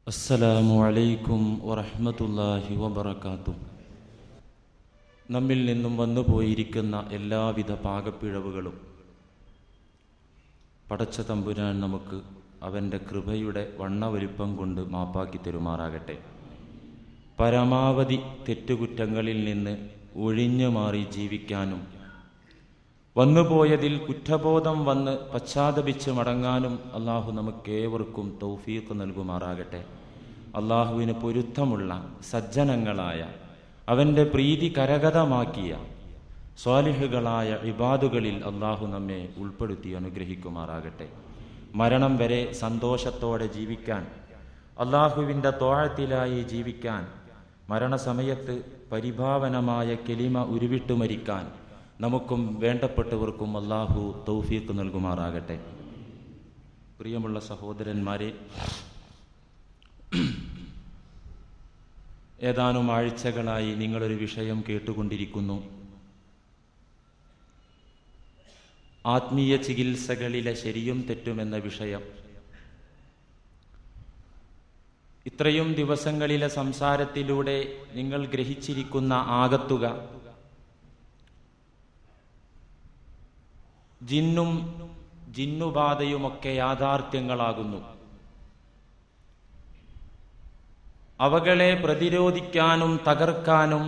അസ്സലാമു അലൈക്കും വറഹ്മത്തുള്ളാഹി വബറകാതുഹു നമ്മിൽ നിന്നും വന്നു പോയിരിക്കുന്ന എല്ലാവിധ പാകപ്പിഴവുകളും പടച്ച തമ്പുരാൻ നമുക്ക് അവൻ്റെ കൃപയുടെ വണ്ണവലിപ്പം കൊണ്ട് മാപ്പാക്കി തരുമാറാകട്ടെ പരമാവധി തെറ്റുകുറ്റങ്ങളിൽ നിന്ന് ഒഴിഞ്ഞു മാറി ജീവിക്കാനും വന്നുപോയതിൽ കുറ്റബോധം വന്ന് പശ്ചാത്തപിച്ച് മടങ്ങാനും അള്ളാഹു നമുക്കേവർക്കും തൗഫീഖ് നൽകുമാറാകട്ടെ അള്ളാഹുവിന് പൊരുത്തമുള്ള സജ്ജനങ്ങളായ അവൻ്റെ പ്രീതി കരഗതമാക്കിയ സ്വാലിഹുകളായ ഇബാദുകളിൽ അള്ളാഹു നമ്മെ ഉൾപ്പെടുത്തി അനുഗ്രഹിക്കുമാറാകട്ടെ മരണം വരെ സന്തോഷത്തോടെ ജീവിക്കാൻ അള്ളാഹുവിൻ്റെ തോഴത്തിലായി ജീവിക്കാൻ മരണസമയത്ത് പരിഭാവനമായ കെലിമ ഉരുവിട്ടു മരിക്കാൻ നമുക്കും വേണ്ടപ്പെട്ടവർക്കും അള്ളാഹു തൗഫീഖ് നൽകുമാറാകട്ടെ പ്രിയമുള്ള സഹോദരന്മാരെ ഏതാനും ആഴ്ചകളായി നിങ്ങളൊരു വിഷയം കേട്ടുകൊണ്ടിരിക്കുന്നു ആത്മീയ ചികിത്സകളിലെ ശരിയും തെറ്റുമെന്ന വിഷയം ഇത്രയും ദിവസങ്ങളിലെ സംസാരത്തിലൂടെ നിങ്ങൾ ഗ്രഹിച്ചിരിക്കുന്ന ആകത്തുക ജിന്നും ജിന്നുബാധയുമൊക്കെ യാഥാർത്ഥ്യങ്ങളാകുന്നു അവകളെ പ്രതിരോധിക്കാനും തകർക്കാനും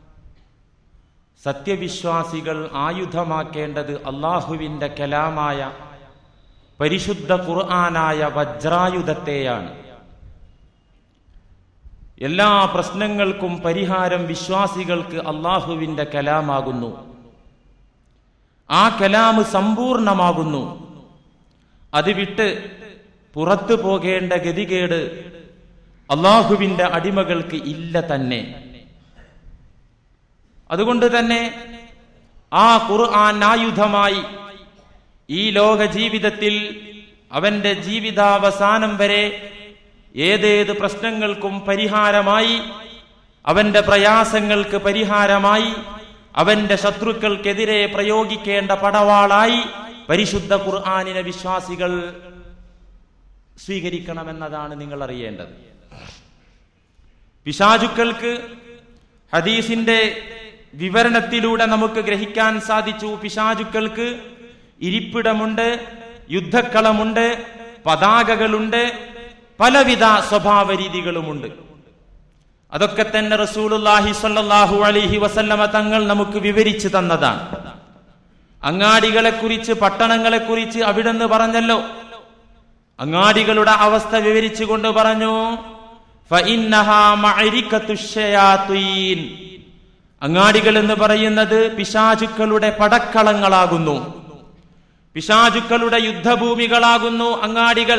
സത്യവിശ്വാസികൾ ആയുധമാക്കേണ്ടത് അള്ളാഹുവിൻ്റെ കലാമായ പരിശുദ്ധ ഖുർആനായ വജ്രായുധത്തെയാണ് എല്ലാ പ്രശ്നങ്ങൾക്കും പരിഹാരം വിശ്വാസികൾക്ക് അള്ളാഹുവിൻ്റെ കലാമാകുന്നു ആ കലാമ് സമ്പൂർണമാകുന്നു അത് വിട്ട് പുറത്തു പോകേണ്ട ഗതികേട് അള്ളാഹുവിന്റെ അടിമകൾക്ക് ഇല്ല തന്നെ അതുകൊണ്ട് തന്നെ ആ ഖുർആൻ ആയുധമായി ഈ ലോക ജീവിതത്തിൽ അവന്റെ ജീവിതാവസാനം വരെ ഏതേത് പ്രശ്നങ്ങൾക്കും പരിഹാരമായി അവന്റെ പ്രയാസങ്ങൾക്ക് പരിഹാരമായി അവന്റെ ശത്രുക്കൾക്കെതിരെ പ്രയോഗിക്കേണ്ട പടവാളായി പരിശുദ്ധ ഖുർആാനിനെ വിശ്വാസികൾ സ്വീകരിക്കണമെന്നതാണ് നിങ്ങൾ അറിയേണ്ടത് പിശാചുക്കൾക്ക് ഹദീസിന്റെ വിവരണത്തിലൂടെ നമുക്ക് ഗ്രഹിക്കാൻ സാധിച്ചു പിശാചുക്കൾക്ക് ഇരിപ്പിടമുണ്ട് യുദ്ധക്കളമുണ്ട് പതാകകളുണ്ട് പലവിധ സ്വഭാവ രീതികളുമുണ്ട് അതൊക്കെ തന്നെ റസൂലുല്ലാഹി സ്വല്ലല്ലാഹു അലൈഹി വസല്ലമ തങ്ങൾ നമുക്ക് വിവരിച്ചു തന്നതാണ് അങ്ങാടികളെ കുറിച്ച് പട്ടണങ്ങളെ കുറിച്ച് അവിടെന്ന് പറഞ്ഞല്ലോ അങ്ങാടികളുടെ അവസ്ഥ വിവരിച്ചുകൊണ്ട് പറഞ്ഞു അങ്ങാടികൾ എന്ന് പറയുന്നത് പിശാചുക്കളുടെ പടക്കളങ്ങളാകുന്നു പിശാചുക്കളുടെ യുദ്ധഭൂമികളാകുന്നു അങ്ങാടികൾ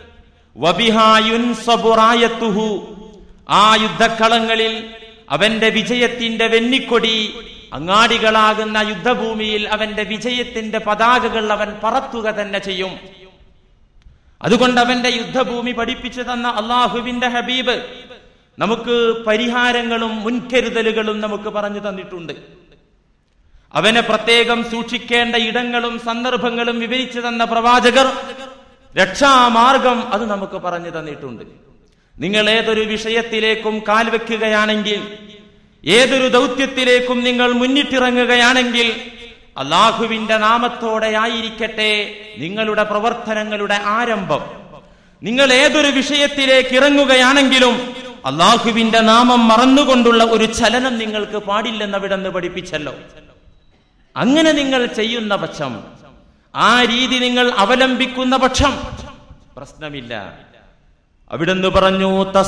വബിഹായുൻസബുറായത്തുഹു ആ യുദ്ധക്കളങ്ങളിൽ അവന്റെ വിജയത്തിന്റെ വെന്നിക്കൊടി അങ്ങാടികളാകുന്ന യുദ്ധഭൂമിയിൽ അവന്റെ വിജയത്തിന്റെ പതാകകൾ അവൻ പറത്തുക തന്നെ ചെയ്യും അതുകൊണ്ട് അവന്റെ യുദ്ധഭൂമി പഠിപ്പിച്ചു തന്ന അള്ളാഹുവിന്റെ ഹബീബ് നമുക്ക് പരിഹാരങ്ങളും മുൻകരുതലുകളും നമുക്ക് പറഞ്ഞു തന്നിട്ടുണ്ട് അവനെ പ്രത്യേകം സൂക്ഷിക്കേണ്ട ഇടങ്ങളും സന്ദർഭങ്ങളും വിവരിച്ചു തന്ന പ്രവാചകർ രക്ഷാമാർഗം അത് നമുക്ക് പറഞ്ഞു തന്നിട്ടുണ്ട് നിങ്ങൾ ഏതൊരു വിഷയത്തിലേക്കും കാൽ വെക്കുകയാണെങ്കിൽ ഏതൊരു ദൗത്യത്തിലേക്കും നിങ്ങൾ മുന്നിട്ടിറങ്ങുകയാണെങ്കിൽ അള്ളാഹുവിന്റെ നാമത്തോടെ ആയിരിക്കട്ടെ നിങ്ങളുടെ പ്രവർത്തനങ്ങളുടെ ആരംഭം നിങ്ങൾ ഏതൊരു വിഷയത്തിലേക്ക് ഇറങ്ങുകയാണെങ്കിലും അള്ളാഹുവിന്റെ നാമം മറന്നുകൊണ്ടുള്ള ഒരു ചലനം നിങ്ങൾക്ക് പാടില്ലെന്ന് അവിടെ നിന്ന് പഠിപ്പിച്ചല്ലോ അങ്ങനെ നിങ്ങൾ ചെയ്യുന്ന പക്ഷം ആ രീതി നിങ്ങൾ അവലംബിക്കുന്ന പക്ഷം പ്രശ്നമില്ല അവിടുന്ന് പറഞ്ഞു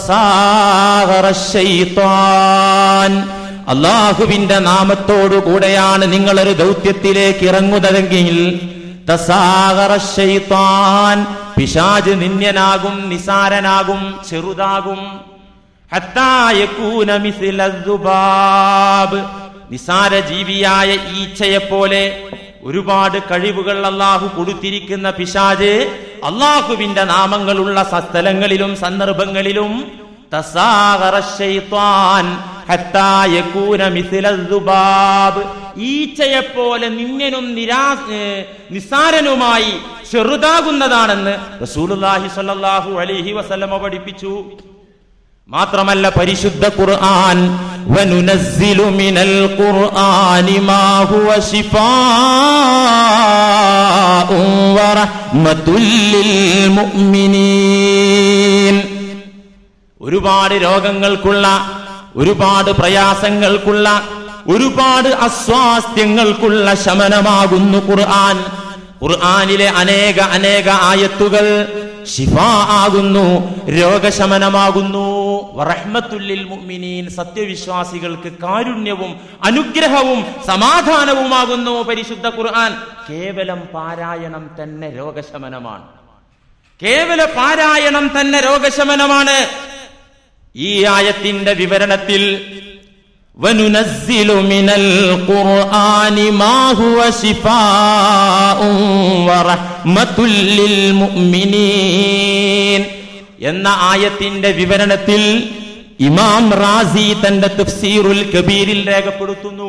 അള്ളാഹുവിന്റെ നാമത്തോടു കൂടെയാണ് നിങ്ങൾ ഒരു ദൗത്യത്തിലേക്ക് ഇറങ്ങുന്നതെങ്കിൽ പിശാജ് നിന്യനാകും നിസാരനാകും ചെറുതാകും നിസാര ജീവിയായ ഈച്ചയെ പോലെ ഒരുപാട് കഴിവുകൾ അള്ളാഹു കൊടുത്തിരിക്കുന്ന പിശാജ് അള്ളാഹുവിന്റെ നാമങ്ങളുള്ള സ്ഥലങ്ങളിലും സന്ദർഭങ്ങളിലും ഈച്ചയെ പോലെ നിന്യനും നിരാ നിസാരനുമായി ചെറുതാകുന്നതാണെന്ന് റസൂലുള്ളാഹി സ്വല്ലല്ലാഹു അലൈഹി വസല്ലമ പഠിപ്പിച്ചു മാത്രമല്ല പരിശുദ്ധ ഖുർആൻ വനുനസ്സിലു മിനൽ ഖുർആനി മാ ഹുവ ശിഫാഉൻ വറഹ്മത്തുൽ ലിൽ മുഅ്മിനീൻ ഒരുപാട് രോഗങ്ങൾക്കുള്ള ഒരുപാട് പ്രയാസങ്ങൾക്കുള്ള ഒരുപാട് അസ്വാസ്ഥ്യങ്ങൾക്കുള്ള ശമനമാകുന്നു ഖുർആൻ ഖുർആനിലെ അനേക അനേക ആയത്തുകൾ ശിഫ ആകുന്നു രോഗശമനമാകുന്നു വറഹ്മത്തുല്ലിൽ മുഅ്മിനീൻ സത്യവിശ്വാസികൾക്ക് കാരുണ്യവും അനുഗ്രഹവും സമാധാനവുമാകുന്നു പരിശുദ്ധ ഖുർആൻ കേവലം പാരായണം തന്നെ രോഗശമനമാണ് കേവല പാരായണം തന്നെ രോഗശമനമാണ് ഈ ആയത്തിന്റെ വിവരണത്തിൽ വനുനസ്സിലു മിനൽ ഖുർആനി മാ ഹുവ ശിഫാഉൻ വറഹ്മത്തുൽ ലിൽ മുഅ്മിനീൻ എന്ന ആയത്തിന്റെ വിവരണത്തിൽ ഇമാം റാസി തന്റെ തഫ്സീറുൽ കബീരിൽ രേഖപ്പെടുത്തുന്നു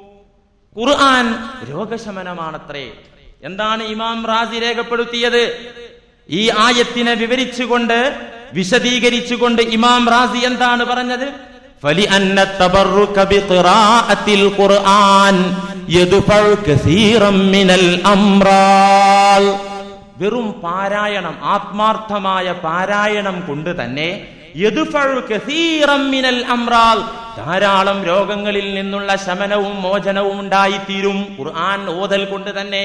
ഖുർആൻ രോഗശമനമാണത്രേ എന്താണ് ഇമാം റാസി രേഖപ്പെടുത്തിയത് ഈ ആയത്തിനെ വിവരിച്ചുകൊണ്ട് വിശദീകരിച്ചുകൊണ്ട് ഇമാം റാസി എന്താണ് പറഞ്ഞത് فلأن التبرك بقراءة القرآن يدفع كثيرا من الأمراض വെറും പാരായണം ആത്മാർത്ഥമായ പാരായണം കൊണ്ട് തന്നെ യദുഫഉ കസീറം മിനൽ അംറാൽ ധാരാളം രോഗങ്ങളിൽ നിന്നുള്ള ശമനവും മോചനവും ഉണ്ടായിത്തീരും ഖുർആൻ ഓതൽ കൊണ്ട് തന്നെ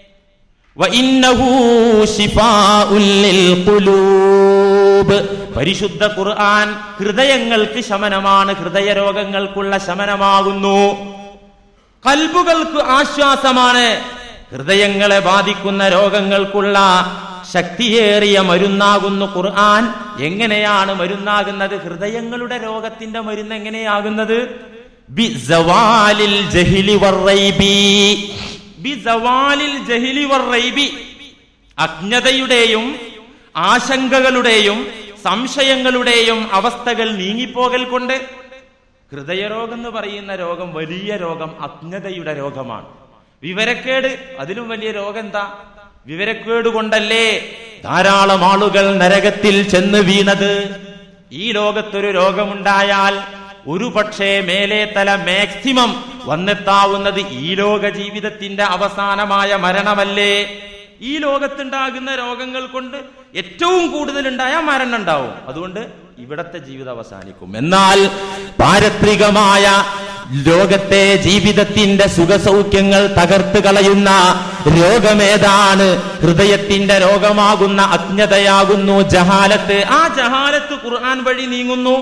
വഇന്നഹു ശിഫാഉൻ ലിൽ ഖുലൂബ് പരിശുദ്ധ ഖുർആൻ ഹൃദയങ്ങൾക്ക് ശമനമാണ് ഹൃദയ രോഗങ്ങൾക്കുള്ള ശമനമാകുന്നു കൽബുകൾക്ക് ആശ്വാസമാണ് ഹൃദയങ്ങളെ ബാധിക്കുന്ന രോഗങ്ങൾക്കുള്ള ശക്തിയേറിയ മരുന്നാകുന്നു ഖുർആൻ എങ്ങനെയാണ് മരുന്നാകുന്നത് ഹൃദയങ്ങളുടെ രോഗത്തിന്റെ മരുന്ന് എങ്ങനെയാകുന്നത് ബി സവാലിൽ ജഹിലി വർറൈബി ബി സവാലിൽ ജഹിലി വർറൈബി അജ്ഞതയുടെയും ആശങ്കകളുടെയും സംശയങ്ങളുടെയും അവസ്ഥകൾ നീങ്ങിപ്പോകൽ കൊണ്ട് ഹൃദയരോഗം എന്ന് പറയുന്ന രോഗം വലിയ രോഗം അജ്ഞതയുടെ രോഗമാണ് വിവരക്കേട് അതിലും വലിയ രോഗം എന്താ വിവരക്കേട് കൊണ്ടല്ലേ ധാരാളം ആളുകൾ നരകത്തിൽ ചെന്ന് വീണത് ഈ ലോകത്തൊരു രോഗമുണ്ടായാൽ ഒരു പക്ഷേ മേലെ തല മാക്സിമം വന്നെത്താവുന്നത് ഈ ലോക ജീവിതത്തിന്റെ അവസാനമായ മരണമല്ലേ ഈ ലോകത്തുണ്ടാകുന്ന രോഗങ്ങൾ കൊണ്ട് ഏറ്റവും കൂടുതൽ ഉണ്ടായ മരണം ഉണ്ടാവും അതുകൊണ്ട് ഇവിടത്തെ ജീവിതം അവസാനിക്കും എന്നാൽ പാരത്രികമായ ലോകത്തെ ജീവിതത്തിന്റെ സുഖസൗഖ്യങ്ങൾ തകർത്ത് കളയുന്ന രോഗമേതാണ് ഹൃദയത്തിന്റെ രോഗമാകുന്ന അജ്ഞതയാകുന്നു ജഹാലത്ത് ആ ജഹാലത്ത് ഖുർആൻ വഴി നീങ്ങുന്നു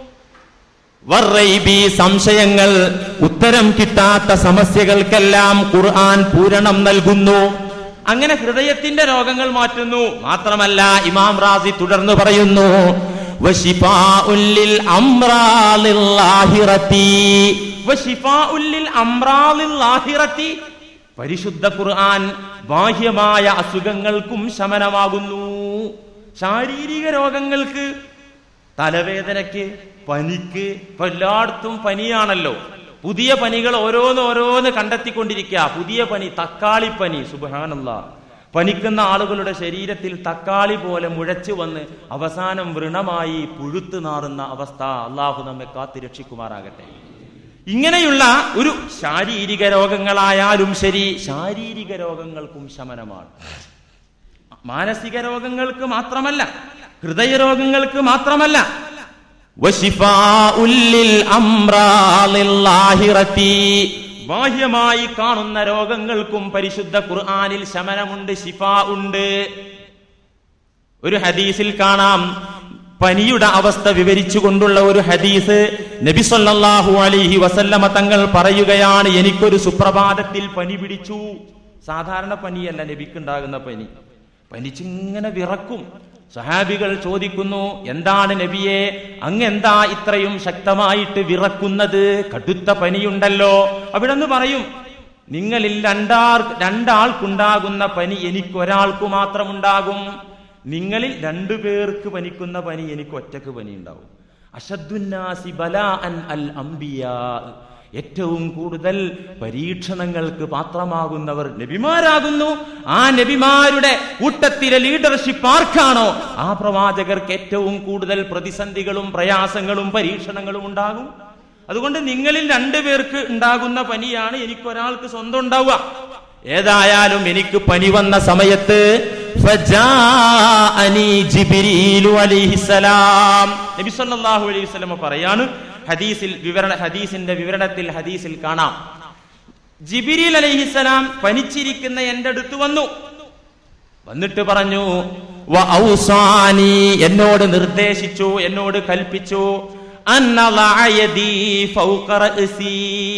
വർറൈബി സംശയങ്ങൾ ഉത്തരം കിട്ടാത്ത സമസ്യകൾക്കെല്ലാം ഖുർആൻ പൂരണം നൽകുന്നു അങ്ങനെ ഹൃദയത്തിന്റെ രോഗങ്ങൾ മാറ്റുന്നു മാത്രമല്ല ഇമാം റാസി തുടർന്ന് പറയുന്നു വശിഫാഉൽ ലിൽ അംറാലിൽ ആഹിറത്തി. വശിഫാഉൽ ലിൽ അംറാലിൽ ആഹിറത്തി. പരിശുദ്ധ ഖുർആൻ ബാഹ്യമായ അസുഖങ്ങൾക്കും ശമനമാകുന്നു ശാരീരിക രോഗങ്ങൾക്ക് തലവേദനയ്ക്ക് പനിക്ക് ഇപ്പൊ എല്ലായിടത്തും പനിയാണല്ലോ പുതിയ പനികൾ ഓരോന്ന് ഓരോന്ന് കണ്ടെത്തിക്കൊണ്ടിരിക്കുക പുതിയ പനി തക്കാളിപ്പനി സുബാനല്ല പനിക്കുന്ന ആളുകളുടെ ശരീരത്തിൽ തക്കാളി പോലെ മുഴച്ചു വന്ന് അവസാനം വൃണമായി പുഴുത്തു നാറുന്ന അവസ്ഥ അള്ളാഹു നമ്മെ കാത്തി രക്ഷിക്കുമാറാകട്ടെ ഇങ്ങനെയുള്ള ഒരു ശാരീരിക രോഗങ്ങളായാലും ശരി ശാരീരിക രോഗങ്ങൾക്കും ശമനമാണ് മാനസിക രോഗങ്ങൾക്ക് മാത്രമല്ല ഹൃദയരോഗങ്ങൾക്ക് മാത്രമല്ല വശിഫാഉൽ ലിൽ അംറാലിൽ ആഹിറത്തി. ബാഹ്യമായി കാണുന്ന രോഗങ്ങൾക്കും പരിശുദ്ധ ഖുർആനിൽ ശമനമുണ്ട് ശിഫ ഉണ്ട് ഒരു ഹദീസിൽ കാണാം പനിയുടെ അവസ്ഥ വിവരിച്ചുകൊണ്ടുള്ള ഒരു ഹദീസ് നബി സല്ലല്ലാഹു അലൈഹി വസല്ലമ തങ്ങൾ പറയുകയാണ് എനിക്കൊരു സുപ്രഭാതത്തിൽ പനി പിടിച്ചു സാധാരണ പനിയല്ല നബിക്കുണ്ടാകുന്ന പനി പനിച്ചിങ്ങനെ വിറക്കും സഹാബികൾ ചോദിക്കുന്നു എന്താണ് നബിയെ അങ്ങെന്താ ഇത്രയും ശക്തമായിട്ട് വിറക്കുന്നത് കടുത്ത പനിയുണ്ടല്ലോ അവിടെ നിന്ന് പറയും നിങ്ങളിൽ രണ്ടാർ രണ്ടാൾക്കുണ്ടാകുന്ന പനി എനിക്കൊരാൾക്കു മാത്രമുണ്ടാകും നിങ്ങളിൽ രണ്ടു പേർക്ക് പനിക്കുന്ന പനി എനിക്ക് ഒറ്റക്ക് പനി ഉണ്ടാവും അഷദ്ദുന്നാസി ബലാഅൻ അൽ അംബിയാ ഏറ്റവും കൂടുതൽ പരീക്ഷണങ്ങൾക്ക് പാത്രമാകുന്നവർ നബിമാരാകുന്നു ആ നബിമാരുടെ കൂട്ടത്തിലെ ലീഡർഷിപ്പ് ആർക്കാണോ ആ പ്രവാചകർക്ക് ഏറ്റവും കൂടുതൽ പ്രതിസന്ധികളും പ്രയാസങ്ങളും പരീക്ഷണങ്ങളും ഉണ്ടാകും അതുകൊണ്ട് നിങ്ങളിൽ രണ്ടുപേർക്ക് ഉണ്ടാകുന്ന പനിയാണ് എനിക്കൊരാൾക്ക് സ്വന്തം ഉണ്ടാവുക ഏതായാലും എനിക്ക് പനി വന്ന സമയത്ത് ഫജാഅനി ജിബ്രീലു അലൈഹിസ്സലാം നബി സല്ലല്ലാഹു അലൈഹി വസല്ലം പറയാണ് ഹദീസിൽ വിവരണ ഹദീസിന്റെ വിവരണത്തിൽ ഹദീസിൽ കാണാം ജിബിരിൽ അലൈഹിസ്സലാം പനിച്ചിരിക്കുന്ന എന്റെ അടുത്ത് വന്നു വന്നിട്ട് പറഞ്ഞു "വ ഔസാനി എന്നോട് നിർദ്ദേശിച്ചു എന്നോട് കൽപ്പിച്ചു അന്നളഅ യദീ ഫൗഖ റഅസി."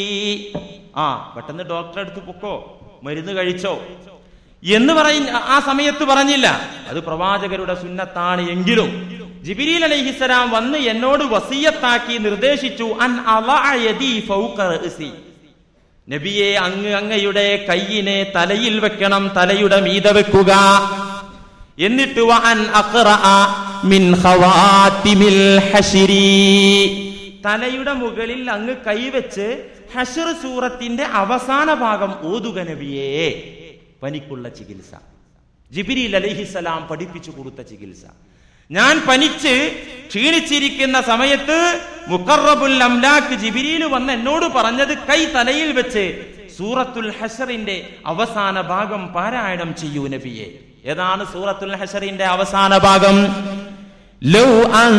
ആ പെട്ടെന്ന് ഡോക്ടറെ അടുത്ത് പൊക്കോ മരുന്ന് കഴിച്ചോ എന്ന് പറയ ആ സമയത്ത് പറഞ്ഞില്ല അത് പ്രവാചകരുടെ സുന്നത്താണ് എങ്കിലും ജിബിരിൽ അലൈഹിസ്സലാം വന്ന് എന്നോട് വസീയത്താക്കി നിർദ്ദേശിച്ചു അൻ അളഅ യദീ ഫൗഖ റഅസി. നബിയെ അങ്ങ് അങ്ങയുടെ കയ്യിനെ തലയിൽ വെക്കണം തലയുടെ മീത വെക്കുക എന്നിട്ട് വ അൻ അഖ്റഅ മിൻ ഖവാതിമിൽ ഹശ്രി തലയുടെ മുകളിൽ അങ്ങ് കൈവച്ച് ഹഷർ സൂറത്തിന്റെ അവസാന ഭാഗം ഓതുക നബിയേ പനിക്കുള്ള ചികിത്സ ജിബിരിൽ അലൈഹിസലാം പഠിപ്പിച്ചു കൊടുത്ത ചികിത്സ ഞാൻ പനിച്ച് ക്ഷീണിച്ചിരിക്കുന്ന സമയത്ത് മുക്കറബുൽ അംലാക്ക് ജിബിരിയിൽ വന്ന് എന്നോട് പറഞ്ഞത് കൈ തലയിൽ വെച്ച് സൂറത്തുൽ ഹഷറിന്റെ അവസാന ഭാഗം പാരായണം ചെയ്യൂ നബിയെ ഏതാണ് സൂറത്തുൽ ഹഷറിന്റെ അവസാന ഭാഗം لو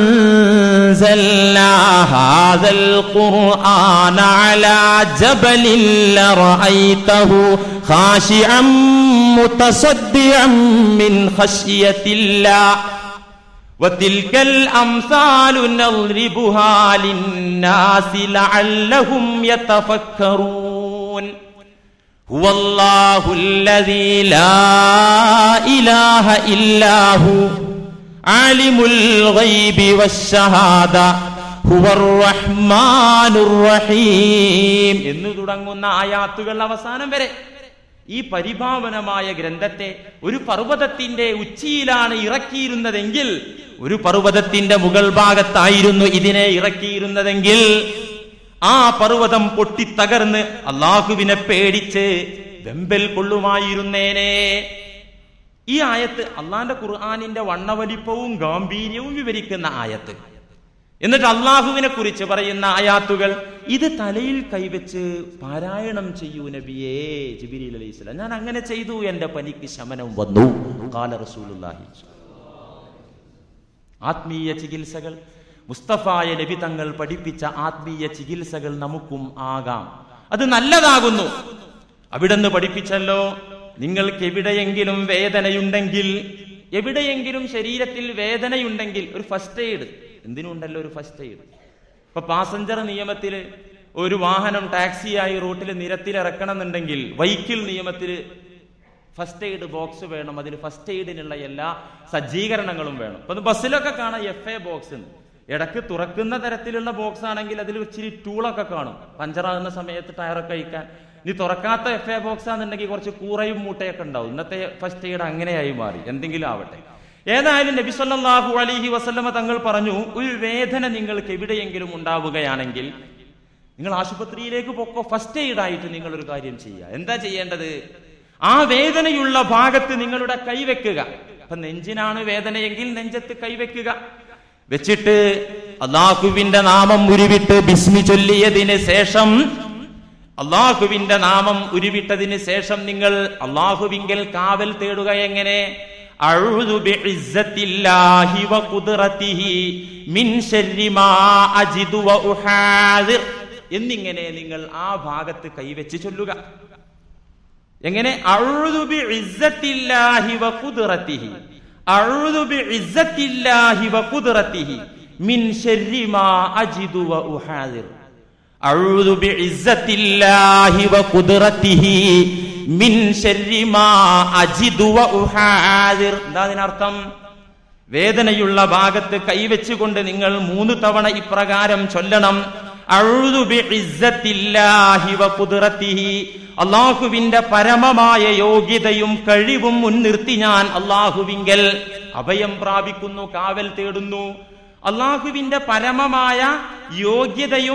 أنزلنا هذا القرآن على جبل لرأيته خاشعا متصدعا من خشية الله وتلك الأمثال نضربها للناس لعلهم يتفكرون هو الله الذي لا إله إلا هو عالم الغيب والشهادة هو الرحمن الرحيم എന്ന് തുടങ്ങുന്ന ആയാത്തുകൾ അവസാനം വരെ ഈ പരിഭാവനമായ ഗ്രന്ഥത്തെ ഒരു പർവ്വതത്തിന്റെ ഉച്ചിയിലാണ് ഇറക്കിയിരുന്നതെങ്കിൽ ഒരു പർവ്വതത്തിന്റെ മുകൾ ഭാഗത്തായിരുന്നു ഇതിനെ ഇറക്കിയിരുന്നതെങ്കിൽ ആ പർവ്വതം പൊട്ടിത്തകർന്ന് അള്ളാഹുവിനെ പേടിച്ച് വെമ്പൽ കൊള്ളുമായിരുന്നേനെ ഈ ആയത്ത് അള്ളാന്റെ ഖുർആാനിന്റെ വണ്ണവലിപ്പവും ഗാംഭീര്യവും വിവരിക്കുന്ന ആയത്ത് എന്നിട്ട് അള്ളാഹുവിനെ കുറിച്ച് പറയുന്ന ആയാത്തുകൾ ഇത് തലയിൽ കൈവച്ച് പാരായണം ചെയ്യൂ നബിയേ ജിബിരി അലൈഹി സ്വലാം ഞാൻ അങ്ങനെ ചെയ്തു എന്റെ പനിക്ക് ശമനം വന്നു കാല റസൂലുള്ളാഹി ആത്മീയ ചികിത്സകൾ മുസ്തഫായ നബി തങ്ങൾ പഠിപ്പിച്ച ആത്മീയ ചികിത്സകൾ നമുക്കും ആകാം അത് നല്ലതാകുന്നു അവിടുന്ന് പഠിപ്പിച്ചല്ലോ നിങ്ങൾക്ക് എവിടെയെങ്കിലും വേദനയുണ്ടെങ്കിൽ എവിടെയെങ്കിലും ശരീരത്തിൽ വേദനയുണ്ടെങ്കിൽ ഒരു ഫസ്റ്റ് എയ്ഡ് എന്തിനുണ്ടല്ലോ ഒരു ഫസ്റ്റ് എയ്ഡ് ഇപ്പൊ പാസഞ്ചർ നിയമത്തിൽ ഒരു വാഹനം ടാക്സിയായി റൂട്ടിൽ നിരത്തിൽ ഇറക്കണം എന്നുണ്ടെങ്കിൽ വൈക്കിൾ നിയമത്തിൽ ഫസ്റ്റ് എയ്ഡ് ബോക്സ് വേണം അതിന് ഫസ്റ്റ് എയ്ഡിനുള്ള എല്ലാ സജ്ജീകരണങ്ങളും വേണം അപ്പൊ ബസ്സിലൊക്കെ കാണാം എഫ് എ ബോക്സ് ഇടക്ക് തുറക്കുന്ന തരത്തിലുള്ള ബോക്സ് ആണെങ്കിൽ അതിൽ ഇച്ചിരി ടൂളൊക്കെ കാണും പഞ്ചറാകുന്ന സമയത്ത് ടയറൊക്കെ അയക്കാൻ ഇനി തുറക്കാത്ത എഫ് എ ബോക്സ് ആണെന്നുണ്ടെങ്കിൽ കുറച്ച് കൂറയും മൂട്ടയൊക്കെ ഉണ്ടാവും ഇന്നത്തെ ഫസ്റ്റ് എയ്ഡ് അങ്ങനെയായി മാറി എന്തെങ്കിലും ആവട്ടെ ഏതായാലും നബി സല്ലല്ലാഹു അലൈഹി വസല്ലമ തങ്ങൾ പറഞ്ഞു ഒരു വേദന നിങ്ങൾക്ക് എവിടെയെങ്കിലും ഉണ്ടാവുകയാണെങ്കിൽ നിങ്ങൾ ആശുപത്രിയിലേക്ക് പൊക്കോ ഫസ്റ്റ് എയ്ഡ് ആയിട്ട് നിങ്ങൾ ഒരു കാര്യം ചെയ്യുക എന്താ ചെയ്യേണ്ടത് ആ വേദനയുള്ള ഭാഗത്ത് നിങ്ങളുടെ കൈ വെക്കുക അപ്പൊ നെഞ്ചിനാണ് വേദനയെങ്കിൽ നെഞ്ചത്ത് കൈവെക്കുക വെച്ചിട്ട് അള്ളാഹുവിന്റെ നാമം ഉരുവിട്ട് ബിസ്മി ചൊല്ലിയതിന് ശേഷം അള്ളാഹുവിന്റെ നാമം ഉരുവിട്ടതിന് ശേഷം നിങ്ങൾ അള്ളാഹുവിങ്കൽ കാവൽ തേടുക എങ്ങനെ അഴുതു ബിഇസ്സത്തില്ലാഹി വഖുദ്റതിഹി മിൻ ശർരി മാ അജിദു വഉഹാദിർ എന്നിങ്ങനെ നിങ്ങൾ ആ ഭാഗത്ത് കൈവച്ച് ചൊല്ലുക എങ്ങനെ അഴുതു ബിഇസ്സത്തില്ലാഹി വഖുദ്റതിഹി അഴുതു ബിഇസ്സത്തില്ലാഹി വഖുദ്റതിഹി മിൻ ശർരി മാ അജിദു വഉഹാദിർ അഴുതു ബിഇസ്സത്തില്ലാഹി വഖുദ്റതിഹി മിൻ ശർരി മാ അജിദു വഉഹാദിർ എന്താ അതിനർത്ഥം വേദനയുള്ള ഭാഗത്ത് കൈവച്ചുകൊണ്ട് നിങ്ങൾ മൂന്ന് തവണ ഇപ്രകാരം ചൊല്ലണം അഴുതു ബിഇസ്സത്തില്ലാഹി വഖുദ്റതിഹി അള്ളാഹുവിന്റെ പരമമായ യോഗ്യതയും കഴിവും മുൻനിർത്തി ഞാൻ അള്ളാഹുവിങ്കൽ അഭയം പ്രാപിക്കുന്നു കാവൽ തേടുന്നു അള്ളാഹുവിന്റെ പരമമായ യോഗ്യതയും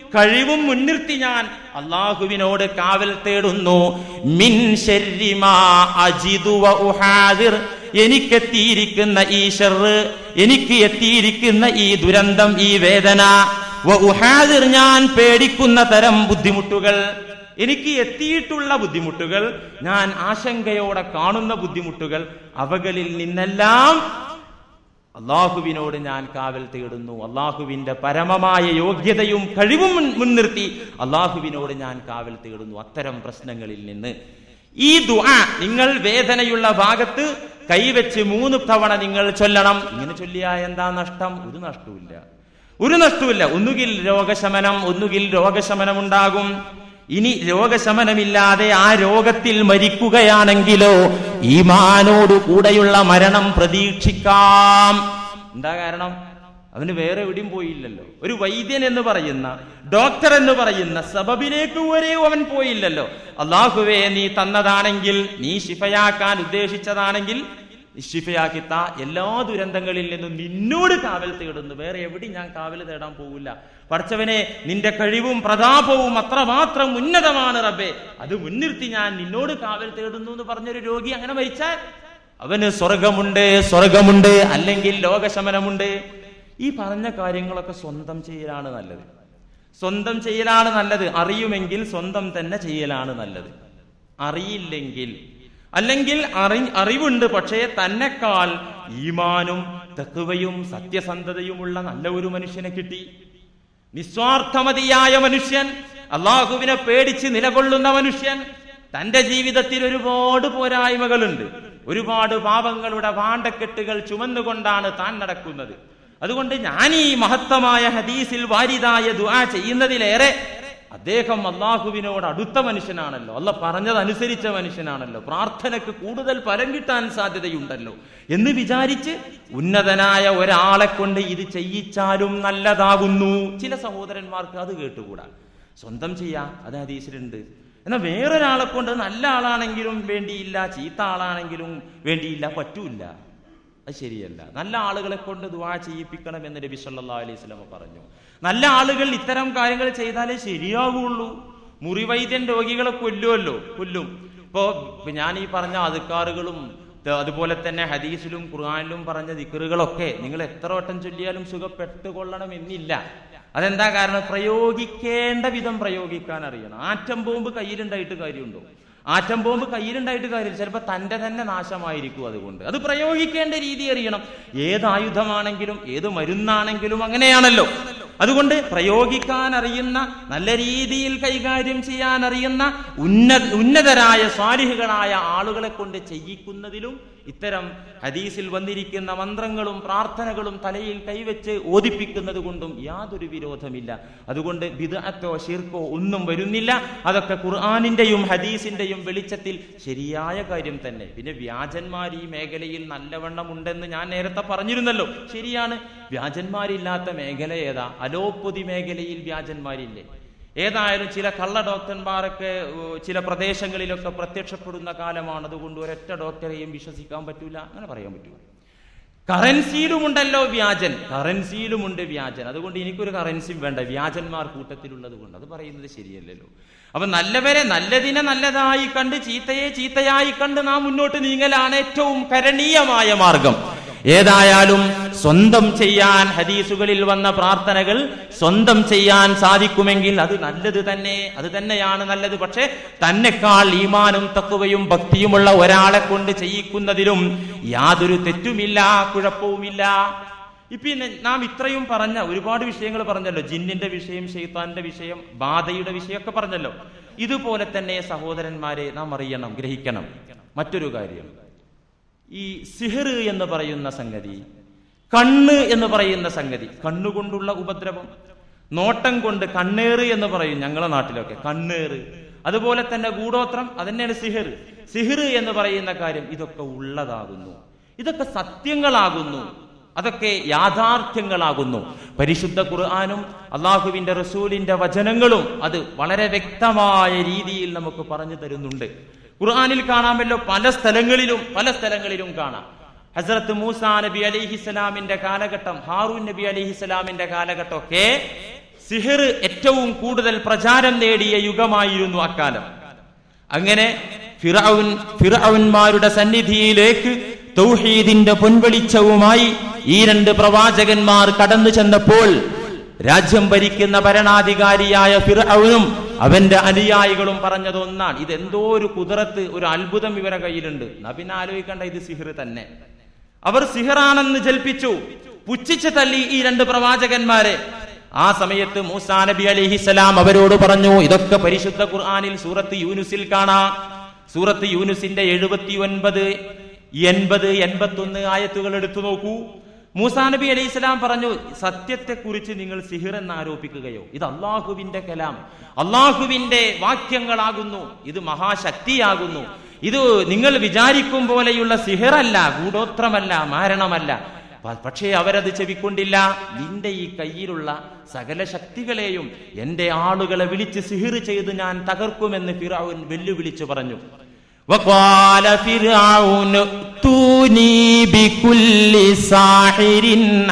കഴിവും മുൻനിർത്തി ഞാൻ അള്ളാഹുവിനോട് കാവൽ തേടുന്നു മിൻ ശർരി മാ അജിദു വ ഉഹാദിർ എനിക്കെത്തിയിരിക്കുന്ന ഈ ഷെറ് എനിക്ക് എത്തിയിരിക്കുന്ന ഈ ദുരന്തം ഈ വേദന വ ഉഹാദിർ ഞാൻ പേടിക്കുന്ന തരം ബുദ്ധിമുട്ടുകൾ എനിക്ക് എത്തിയിട്ടുള്ള ബുദ്ധിമുട്ടുകൾ ഞാൻ ആശങ്കയോടെ കാണുന്ന ബുദ്ധിമുട്ടുകൾ അവകളിൽ നിന്നെല്ലാം അള്ളാഹുവിനോട് ഞാൻ കാവൽ തേടുന്നു അള്ളാഹുവിന്റെ പരമമായ യോഗ്യതയും കഴിവും മുൻ- മുൻനിർത്തി അള്ളാഹുവിനോട് ഞാൻ കാവൽ തേടുന്നു അത്തരം പ്രശ്നങ്ങളിൽ നിന്ന് ഈ ദുആ നിങ്ങൾ വേദനയുള്ള ഭാഗത്ത് കൈവച്ച് മൂന്ന് തവണ നിങ്ങൾ ചൊല്ലണം ഇങ്ങനെ ചൊല്ലിയാൽ എന്താ നഷ്ടം ഒരു നഷ്ടവുമില്ല ഒരു നഷ്ടവുമില്ല ഒന്നുകിൽ രോഗശമനം ഒന്നുകിൽ രോഗശമനം ഉണ്ടാകും ഇനി രോഗശമനമില്ലാതെ ആ രോഗത്തിൽ മരിക്കുകയാണെങ്കിലോ ഈമാനോട് കൂടെയുള്ള മരണം പ്രതീക്ഷിക്കാം എന്താ കാരണം അവന് വേറെ എവിടെയും പോയില്ലല്ലോ ഒരു വൈദ്യൻ എന്ന് പറയുന്ന ഡോക്ടർ എന്ന് പറയുന്ന സബബിലേക്ക് വരെ അവൻ പോയില്ലല്ലോ അള്ളാഹുവേ നീ തന്നതാണെങ്കിൽ നീ ശിഫയാക്കാൻ ഉദ്ദേശിച്ചതാണെങ്കിൽ ശിഫയാക്കിത്ത എല്ലാ ദുരന്തങ്ങളിൽ നിന്നും നിന്നോട് കാവൽ തേടുന്നു വേറെ എവിടെയും ഞാൻ കാവൽ തേടാൻ പോകില്ല പഠിച്ചവനെ നിന്റെ കഴിവും പ്രതാപവും അത്രമാത്രം ഉന്നതമാണ് റബ്ബേ അത് മുൻനിർത്തി ഞാൻ നിന്നോട് കാവൽ തേടുന്നു എന്ന് പറഞ്ഞൊരു രോഗി അങ്ങനെ മരിച്ചാൽ അവന് സ്വർഗമുണ്ട് സ്വർഗമുണ്ട് അല്ലെങ്കിൽ ലോകശമനമുണ്ട് ഈ പറഞ്ഞ കാര്യങ്ങളൊക്കെ സ്വന്തം ചെയ്യലാണ് നല്ലത് സ്വന്തം ചെയ്യലാണ് നല്ലത് അറിയുമെങ്കിൽ സ്വന്തം തന്നെ ചെയ്യലാണ് നല്ലത് അറിയില്ലെങ്കിൽ അല്ലെങ്കിൽ അറി അറിവുണ്ട് പക്ഷേ തന്നെക്കാൾ ഈമാനും തത്വയും സത്യസന്ധതയുമുള്ള നല്ല ഒരു മനുഷ്യനെ കിട്ടി നിസ്വാർത്ഥമതിയായ മനുഷ്യൻ അള്ളാഹുവിനെ പേടിച്ച് നിലകൊള്ളുന്ന മനുഷ്യൻ തന്റെ ജീവിതത്തിൽ ഒരുപാട് പോരായ്മകളുണ്ട് ഒരുപാട് പാപങ്ങളുടെ പാണ്ടക്കെട്ടുകൾ ചുമന്നുകൊണ്ടാണ് താൻ നടക്കുന്നത് അതുകൊണ്ട് ഞാൻ ഈ മഹത്തമായ ഹദീസിൽ വാരിതായ ദുആ ചെയ്യുന്നതിലേറെ അദ്ദേഹം അള്ളാഹുവിനോട് അടുത്ത മനുഷ്യനാണല്ലോ അല്ല പറഞ്ഞതനുസരിച്ച മനുഷ്യനാണല്ലോ പ്രാർത്ഥനയ്ക്ക് കൂടുതൽ ഫലം കിട്ടാൻ സാധ്യതയുണ്ടല്ലോ എന്ന് വിചാരിച്ച് ഉന്നതനായ ഒരാളെ കൊണ്ട് ഇത് ചെയ്യിച്ചാലും നല്ലതാകുന്നു ചില സഹോദരന്മാർക്ക് അത് കേട്ടുകൂടാ സ്വന്തം ചെയ്യാം അത് ഹദീസിലുണ്ട് എന്നാൽ വേറൊരാളെ കൊണ്ട് നല്ല ആളാണെങ്കിലും വേണ്ടിയില്ല ചീത്ത ആളാണെങ്കിലും വേണ്ടിയില്ല പറ്റൂല അത് ശരിയല്ല നല്ല ആളുകളെ കൊണ്ട് ദുവാ ചെയ്യിപ്പിക്കണം എന്ന് നബി സല്ലല്ലാഹു അലൈഹി വസല്ലം പറഞ്ഞു നല്ല ആളുകൾ ഇത്തരം കാര്യങ്ങൾ ചെയ്താലേ ശരിയാകുള്ളൂ മുറിവൈദ്യൻ രോഗികളെ കൊല്ലുമല്ലോ കൊല്ലും ഇപ്പോ ഇപ്പൊ ഞാൻ ഈ പറഞ്ഞ അതുക്കാറുകളും അതുപോലെ തന്നെ ഹദീസിലും ഖുർആനിലും പറഞ്ഞ ദിക്കറുകളൊക്കെ നിങ്ങൾ എത്ര വട്ടം ചൊല്ലിയാലും സുഖപ്പെട്ടു കൊള്ളണം എന്നില്ല അതെന്താ കാരണം പ്രയോഗിക്കേണ്ട വിധം പ്രയോഗിക്കാൻ അറിയണം ആറ്റം ബോംബ് കയ്യിലുണ്ടായിട്ട് കാര്യമുണ്ടോ ആറ്റം ബോംബ് കയ്യിലുണ്ടായിട്ട് കാര്യമില്ല ചിലപ്പോൾ തന്റെ തന്നെ നാശമായിരിക്കും അതുകൊണ്ട് അത് പ്രയോഗിക്കേണ്ട രീതി അറിയണം ഏത് ആയുധമാണെങ്കിലും ഏത് മരുന്നാണെങ്കിലും അങ്ങനെയാണല്ലോ അതുകൊണ്ട് പ്രയോഗിക്കാൻ അറിയുന്ന നല്ല രീതിയിൽ കൈകാര്യം ചെയ്യാൻ അറിയുന്ന ഉന്ന ഉന്നതരായ സ്വാരിഹുകളായ ആളുകളെ കൊണ്ട് ചെയ്യിക്കുന്നതിലും ഇത്തരം ഹദീസിൽ വന്നിരിക്കുന്ന മന്ത്രങ്ങളും പ്രാർത്ഥനകളും തലയിൽ കൈവച്ച് ഓദിപ്പിക്കുന്നത് കൊണ്ടും യാതൊരു വിരോധമില്ല അതുകൊണ്ട് ബിദഅത്തോ ഷിർക്കോ ഒന്നും വരുന്നില്ല അതൊക്കെ ഖുർആാനിന്റെയും ഹദീസിന്റെയും വെളിച്ചത്തിൽ ശരിയായ കാര്യം തന്നെ പിന്നെ വ്യാജന്മാർ ഈ മേഖലയിൽ നല്ലവണ്ണം ഉണ്ടെന്ന് ഞാൻ നേരത്തെ പറഞ്ഞിരുന്നല്ലോ ശരിയാണ് വ്യാജന്മാരില്ലാത്ത മേഖല ഏതാ അലോപ്പതി മേഖലയിൽ വ്യാജന്മാരില്ലേ ഏതായാലും ചില കള്ള ഡോക്ടർമാരൊക്കെ ഏഹ്, ചില പ്രദേശങ്ങളിലൊക്കെ പ്രത്യക്ഷപ്പെടുന്ന കാലമാണ് അതുകൊണ്ട് ഒരൊറ്റ ഡോക്ടറെയും വിശ്വസിക്കാൻ പറ്റൂല അങ്ങനെ പറയാൻ പറ്റൂല കറൻസിയിലുമുണ്ടല്ലോ വ്യാജൻ കറൻസിയിലുമുണ്ട് വ്യാജൻ അതുകൊണ്ട് എനിക്കൊരു കറൻസിയും വേണ്ട വ്യാജന്മാർ കൂട്ടത്തിലുള്ളത് കൊണ്ട് അത് പറയുന്നത് ശരിയല്ലല്ലോ അപ്പൊ നല്ലവരെ നല്ലതിനെ നല്ലതായി കണ്ട് ചീത്തയെ ചീത്തയായി കണ്ട് നാം മുന്നോട്ട് നീങ്ങലാണ് ഏറ്റവും കരണീയമായ മാർഗം ഏതായാലും സ്വന്തം ചെയ്യാൻ ഹദീസുകളിൽ വന്ന പ്രാർത്ഥനകൾ സ്വന്തം ചെയ്യാൻ സാധിക്കുമെങ്കിൽ അത് നല്ലത് തന്നെ അത് തന്നെയാണ് നല്ലത് പക്ഷെ തന്നെക്കാൾ ഈമാനും തക്കുവയും ഭക്തിയുമുള്ള ഒരാളെ കൊണ്ട് ചെയ്യിക്കുന്നതിലും യാതൊരു തെറ്റുമില്ല കുഴപ്പവുമില്ല ഇപ്പിന്നെ നാം ഇത്രയും പറഞ്ഞ ഒരുപാട് വിഷയങ്ങൾ പറഞ്ഞല്ലോ ജിന്നിന്റെ വിഷയം ഷെയ്ത്താന്റെ വിഷയം ബാധയുടെ വിഷയമൊക്കെ പറഞ്ഞല്ലോ ഇതുപോലെ തന്നെ സഹോദരന്മാരെ നാം അറിയണം ഗ്രഹിക്കണം മറ്റൊരു കാര്യം ഈ സിഹിർ എന്ന് പറയുന്ന സംഗതി കണ്ണ് എന്ന് പറയുന്ന സംഗതി കണ്ണുകൊണ്ടുള്ള ഉപദ്രവം നോട്ടം കൊണ്ട് കണ്ണേറ് എന്ന് പറയും ഞങ്ങളെ നാട്ടിലൊക്കെ കണ്ണേറ് അതുപോലെ തന്നെ ഗൂഢോത്രം അതന്നെയാണ് സിഹിർ സിഹിർ എന്ന് പറയുന്ന കാര്യം ഇതൊക്കെ ഉള്ളതാകുന്നു ഇതൊക്കെ സത്യങ്ങളാകുന്നു അതൊക്കെ യാഥാർത്ഥ്യങ്ങളാകുന്നു പരിശുദ്ധ ഖുർആാനും അള്ളാഹുവിന്റെ റസൂലിന്റെ വചനങ്ങളും അത് വളരെ വ്യക്തമായ രീതിയിൽ നമുക്ക് പറഞ്ഞു തരുന്നുണ്ട് ഖുർആാനിൽ കാണാമല്ലോ പല സ്ഥലങ്ങളിലും പല സ്ഥലങ്ങളിലും കാണാം ഹസരത്ത് മൂസ നബി അലിഹിസ്സലാമിന്റെ കാലഘട്ടം ഹാറൂൻ നബി അലിഹിസ്സലാമിന്റെ കാലഘട്ടമൊക്കെ സിഹിർ ഏറ്റവും കൂടുതൽ പ്രചാരം നേടിയ യുഗമായിരുന്നു അക്കാലം അങ്ങനെ ഫിറൌൻ ഫിറൌന്മാരുടെ സന്നിധിയിലേക്ക് തൗഹീദിന്റെ പൊൻവെളിച്ചവുമായി ഈ രണ്ട് പ്രവാചകന്മാർ കടന്നു ചെന്നപ്പോൾ രാജ്യം ഭരിക്കുന്ന ഭരണാധികാരിയായ ഫിറൌനും അവന്റെ അനുയായികളും പറഞ്ഞതൊന്നാണ് ഇതെന്തോ ഒരു കുതിരത്ത് ഒരു അത്ഭുതം ഇവരെ കയ്യിലുണ്ട് എന്നാ പിന്നെ ആലോചിക്കേണ്ട ഇത് സിഹിർ തന്നെ അവർ സിഹിറാണെന്ന് ജൽപ്പിച്ചു പുച്ഛിച്ച് തള്ളി ഈ രണ്ട് പ്രവാചകന്മാരെ ആ സമയത്ത് മൂസാ നബി അലിഹിസലാം അവരോട് പറഞ്ഞു ഇതൊക്കെ പരിശുദ്ധ ഖുർആനിൽ സൂറത്ത് യൂനുസിൽ കാണാം സൂറത്ത് യൂനുസിന്റെ എഴുപത്തി ഒൻപത് എൺപത് എൺപത്തി ഒന്ന് ആയത്തുകൾ എടുത്തു നോക്കൂ മൂസാ നബി അലൈഹി സ്വലാം പറഞ്ഞു സത്യത്തെക്കുറിച്ച് നിങ്ങൾ സിഹിർ എന്ന് ആരോപിക്കുകയോ ഇത് അള്ളാഹുവിന്റെ കലാം അള്ളാഹുവിന്റെ വാക്യങ്ങളാകുന്നു ഇത് മഹാശക്തിയാകുന്നു ഇത് നിങ്ങൾ വിചാരിക്കും പോലെയുള്ള സിഹിറല്ല ഗൂഢോത്രമല്ല മാരണമല്ല പ- പക്ഷേ അവരത് ചെവിക്കൊണ്ടില്ല നിന്റെ ഈ കയ്യിലുള്ള സകല ശക്തികളെയും എന്റെ ആളുകളെ വിളിച്ച് സിഹിർ ചെയ്ത് ഞാൻ തകർക്കുമെന്ന് ഫിറൌൻ വെല്ലുവിളിച്ചു പറഞ്ഞു وقال فرعون ائتوني بكل ساحر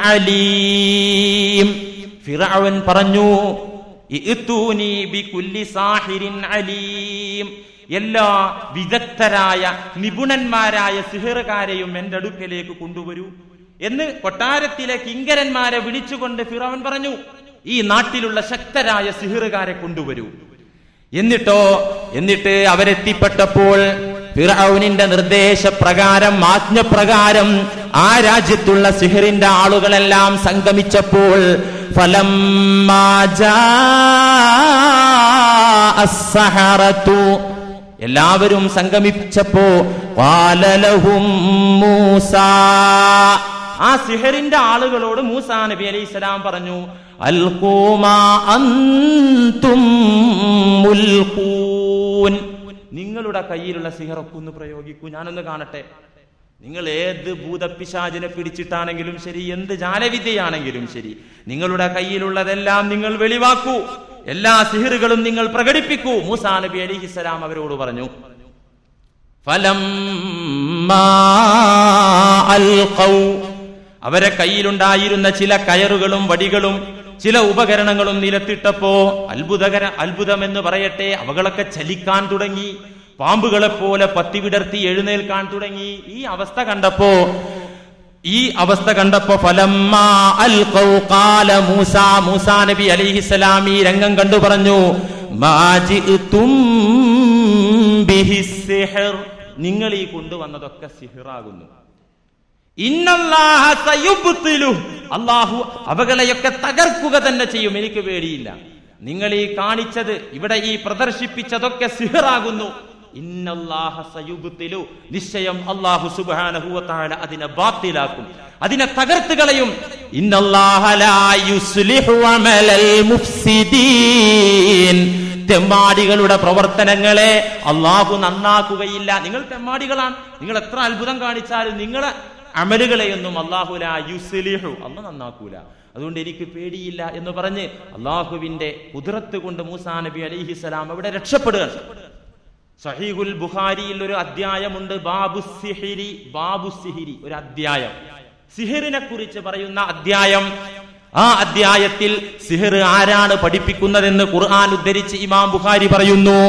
عليم ഫിറഔൻ പറഞ്ഞു ഇഅ്തൂനി ബികുല്ലി സാഹിരിൻ അലീം എല്ലാ വിദഗ്ധരായ നിപുണന്മാരായ സിഹിറുകാരെയും എന്റെ അടുക്കലേക്ക് കൊണ്ടുവരൂ എന്ന് കൊട്ടാരത്തിലെ കിങ്കരന്മാരെ വിളിച്ചുകൊണ്ട് ഫിറവൻ പറഞ്ഞു ഈ നാട്ടിലുള്ള ശക്തരായ സിഹിറുകാരെ കൊണ്ടുവരൂ എന്നിട്ടോ എന്നിട്ട് അവരെത്തിപ്പെട്ടപ്പോൾ ഫിറൌനിന്റെ നിർദ്ദേശപ്രകാരം ആജ്ഞപ്രകാരം ആ രാജ്യത്തുള്ള സിഹിറിന്റെ ആളുകളെല്ലാം സംഗമിച്ചപ്പോൾ ഫലം എല്ലാവരും സംഗമിച്ചപ്പോ ഖാലലഹും മൂസ ആ സിഹറിന്റെ ആളുകളോട് മൂസാ നബി അലൈഹി സ്വലാം പറഞ്ഞു അൽഖൂമാ അന്തും മുൽഖൂൻ നിങ്ങളുടെ കയ്യിലുള്ള സിഹറൊക്കെ ഒന്ന് പ്രയോഗിക്കൂ ഞാനൊന്ന് കാണട്ടെ നിങ്ങൾ ഏത് ഭൂതപ്പിശാചിനെ പിടിച്ചിട്ടാണെങ്കിലും ശരി എന്ത് ജാലവിദ്യയാണെങ്കിലും ശരി നിങ്ങളുടെ കയ്യിലുള്ളതെല്ലാം നിങ്ങൾ വെളിവാക്കൂ എല്ലാ സിഹിറുകളും നിങ്ങൾ പ്രകടിപ്പിക്കൂ മൂസാ നബി അലിഹിസ്സലാം അവരോട് പറഞ്ഞു ഫലം അവരെ കയ്യിലുണ്ടായിരുന്ന ചില കയറുകളും വടികളും ചില ഉപകരണങ്ങളും നിലത്തിട്ടപ്പോ അത്ഭുതകര അത്ഭുതമെന്ന് പറയട്ടെ അവകളൊക്കെ ചലിക്കാൻ തുടങ്ങി പാമ്പുകളെ പോലെ പത്തി വിടർത്തി എഴുന്നേൽക്കാൻ തുടങ്ങി ഈ അവസ്ഥ കണ്ടപ്പോ ഈ അവസ്ഥ കണ്ടപ്പോ ഫലമ്മാ അൽഖൗ ഖാല മൂസ മൂസാ നബി അലൈഹിസ്സലാം ഈ രംഗം കണ്ടു പറഞ്ഞു മാ ജിഅ്തും ബിഹി സിഹ്ർ നിങ്ങൾ ഈ കൊണ്ടുവന്നതൊക്കെ സിഹിറാകുന്നു ഇന്നല്ലാഹ സയുബ്തിലു. അള്ളാഹു അവകളെയൊക്കെ തകർക്കുക തന്നെ ചെയ്യും എനിക്ക് പേടിയില്ല നിങ്ങൾ ഈ കാണിച്ചത് ഇവിടെ ഈ പ്രദർശിപ്പിച്ചതൊക്കെ സിഹിറാകുന്നു ഇന്നല്ലാഹ സയുബ്തിലു. നിശ്ചയം അള്ളാഹു സുബ്ഹാനഹു വ തആല അതിനെ ബാത്തിലാക്കും അതിനെ തകർത്ത് കളയും ഇന്നല്ലാഹ ലാ യുസ്ലിഹു അമലൽ മുഫ്സിദീൻ തെമ്മാടികളുടെ പ്രവർത്തനങ്ങളെ അള്ളാഹു നന്നാക്കുകയില്ല നിങ്ങൾ തെമ്മാടികളാണ് നിങ്ങൾ എത്ര അത്ഭുതം കാണിച്ചാലും നിങ്ങളെ അമലുകളെയൊന്നും അള്ളാഹുല യുസ്ലിഹു അല്ല നന്നാക്കൂല അതുകൊണ്ട് എനിക്ക് പേടിയില്ല എന്ന് പറഞ്ഞ് അള്ളാഹുവിന്റെ കുതിരത്ത് കൊണ്ട് മൂസാ നബി അലിഹിസലാം അവിടെ രക്ഷപ്പെടുകയാണ് സഹീഹുൽ ബുഖാരിയിൽ ഒരു അധ്യായമുണ്ട് ബാബു സിഹിരി ബാബു സിഹിരി ഒരു അധ്യായം സിഹിറിനെ കുറിച്ച് പറയുന്ന അധ്യായം ആ അധ്യായത്തിൽ സിഹിർ ആരാണ് പഠിപ്പിക്കുന്നതെന്ന് ഖുർആൻ ഉദ്ധരിച്ച് ഇമാം ബുഖാരി പറയുന്നു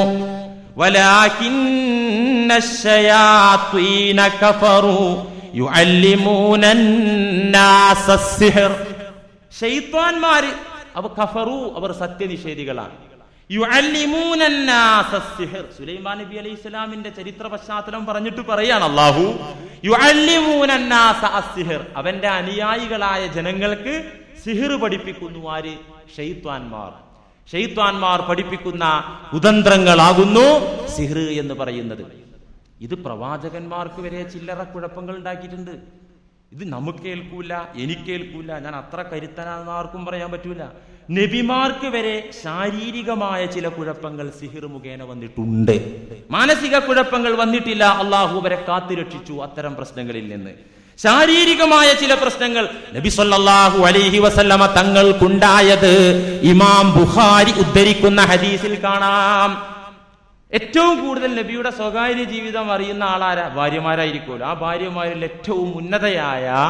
വലാകിന്ന الشياطين كفروا يعلمون الناس السحر ഷെയ്ത്താൻമാര് അവ കഫറു അവർ സത്യനിഷേധികളാണ് യുഅല്ലിമൂന الناس السحر സുലൈമാൻ നബി അലൈഹി ഇസ്ലാമിന്റെ ചരിത്ര പശ്ചാത്തലം പറഞ്ഞിട്ട് പറയാണ് അല്ലാഹു യുഅല്ലിമൂന الناس السحر അവന്റെ അനുയായികളായ ജനങ്ങൾക്ക് സിഹിർ പഠിപ്പിക്കുന്നു ആര് ഷെയ്ത്താൻമാർ ഷെയ്ത്താൻമാർ പഠിപ്പിക്കുന്ന കുതന്ത്രങ്ങളാകുന്നു സിഹിർ എന്ന് പറയുന്നത് ഇത് പ്രവാചകന്മാർക്ക് വരെ ചില്ലറ കുഴപ്പങ്ങൾ ഉണ്ടാക്കിയിട്ടുണ്ട് ഇത് നമുക്ക് കേൾക്കൂല എനിക്ക് കേൾക്കൂല ഞാൻ അത്ര കരുത്തനാണെന്ന് ആർക്കും പറയാൻ പറ്റൂല നബിമാർക്ക് വരെ ശാരീരികമായ ചില കുഴപ്പങ്ങൾ സിഹിർ മുഖേന വന്നിട്ടുണ്ട് മാനസിക കുഴപ്പങ്ങൾ വന്നിട്ടില്ല അള്ളാഹു വരെ കാത്തുരക്ഷിച്ചു അത്തരം പ്രശ്നങ്ങളിൽ നിന്ന് ശാരീരികമായ ചില പ്രശ്നങ്ങൾ നബി സല്ലല്ലാഹു അലൈഹി വസല്ലമ തങ്ങൾക്കുണ്ടായത് ഇമാം ബുഖാരി ഉദ്ധരിക്കുന്ന ഹദീസിൽ കാണാം ഏറ്റവും കൂടുതൽ നബിയുടെ സ്വകാര്യ ജീവിതം അറിയുന്ന ആളാരാ ഭാര്യമാരായിരിക്കുമല്ലോ ആ ഭാര്യമാരിൽ ഏറ്റവും ഉന്നതയായ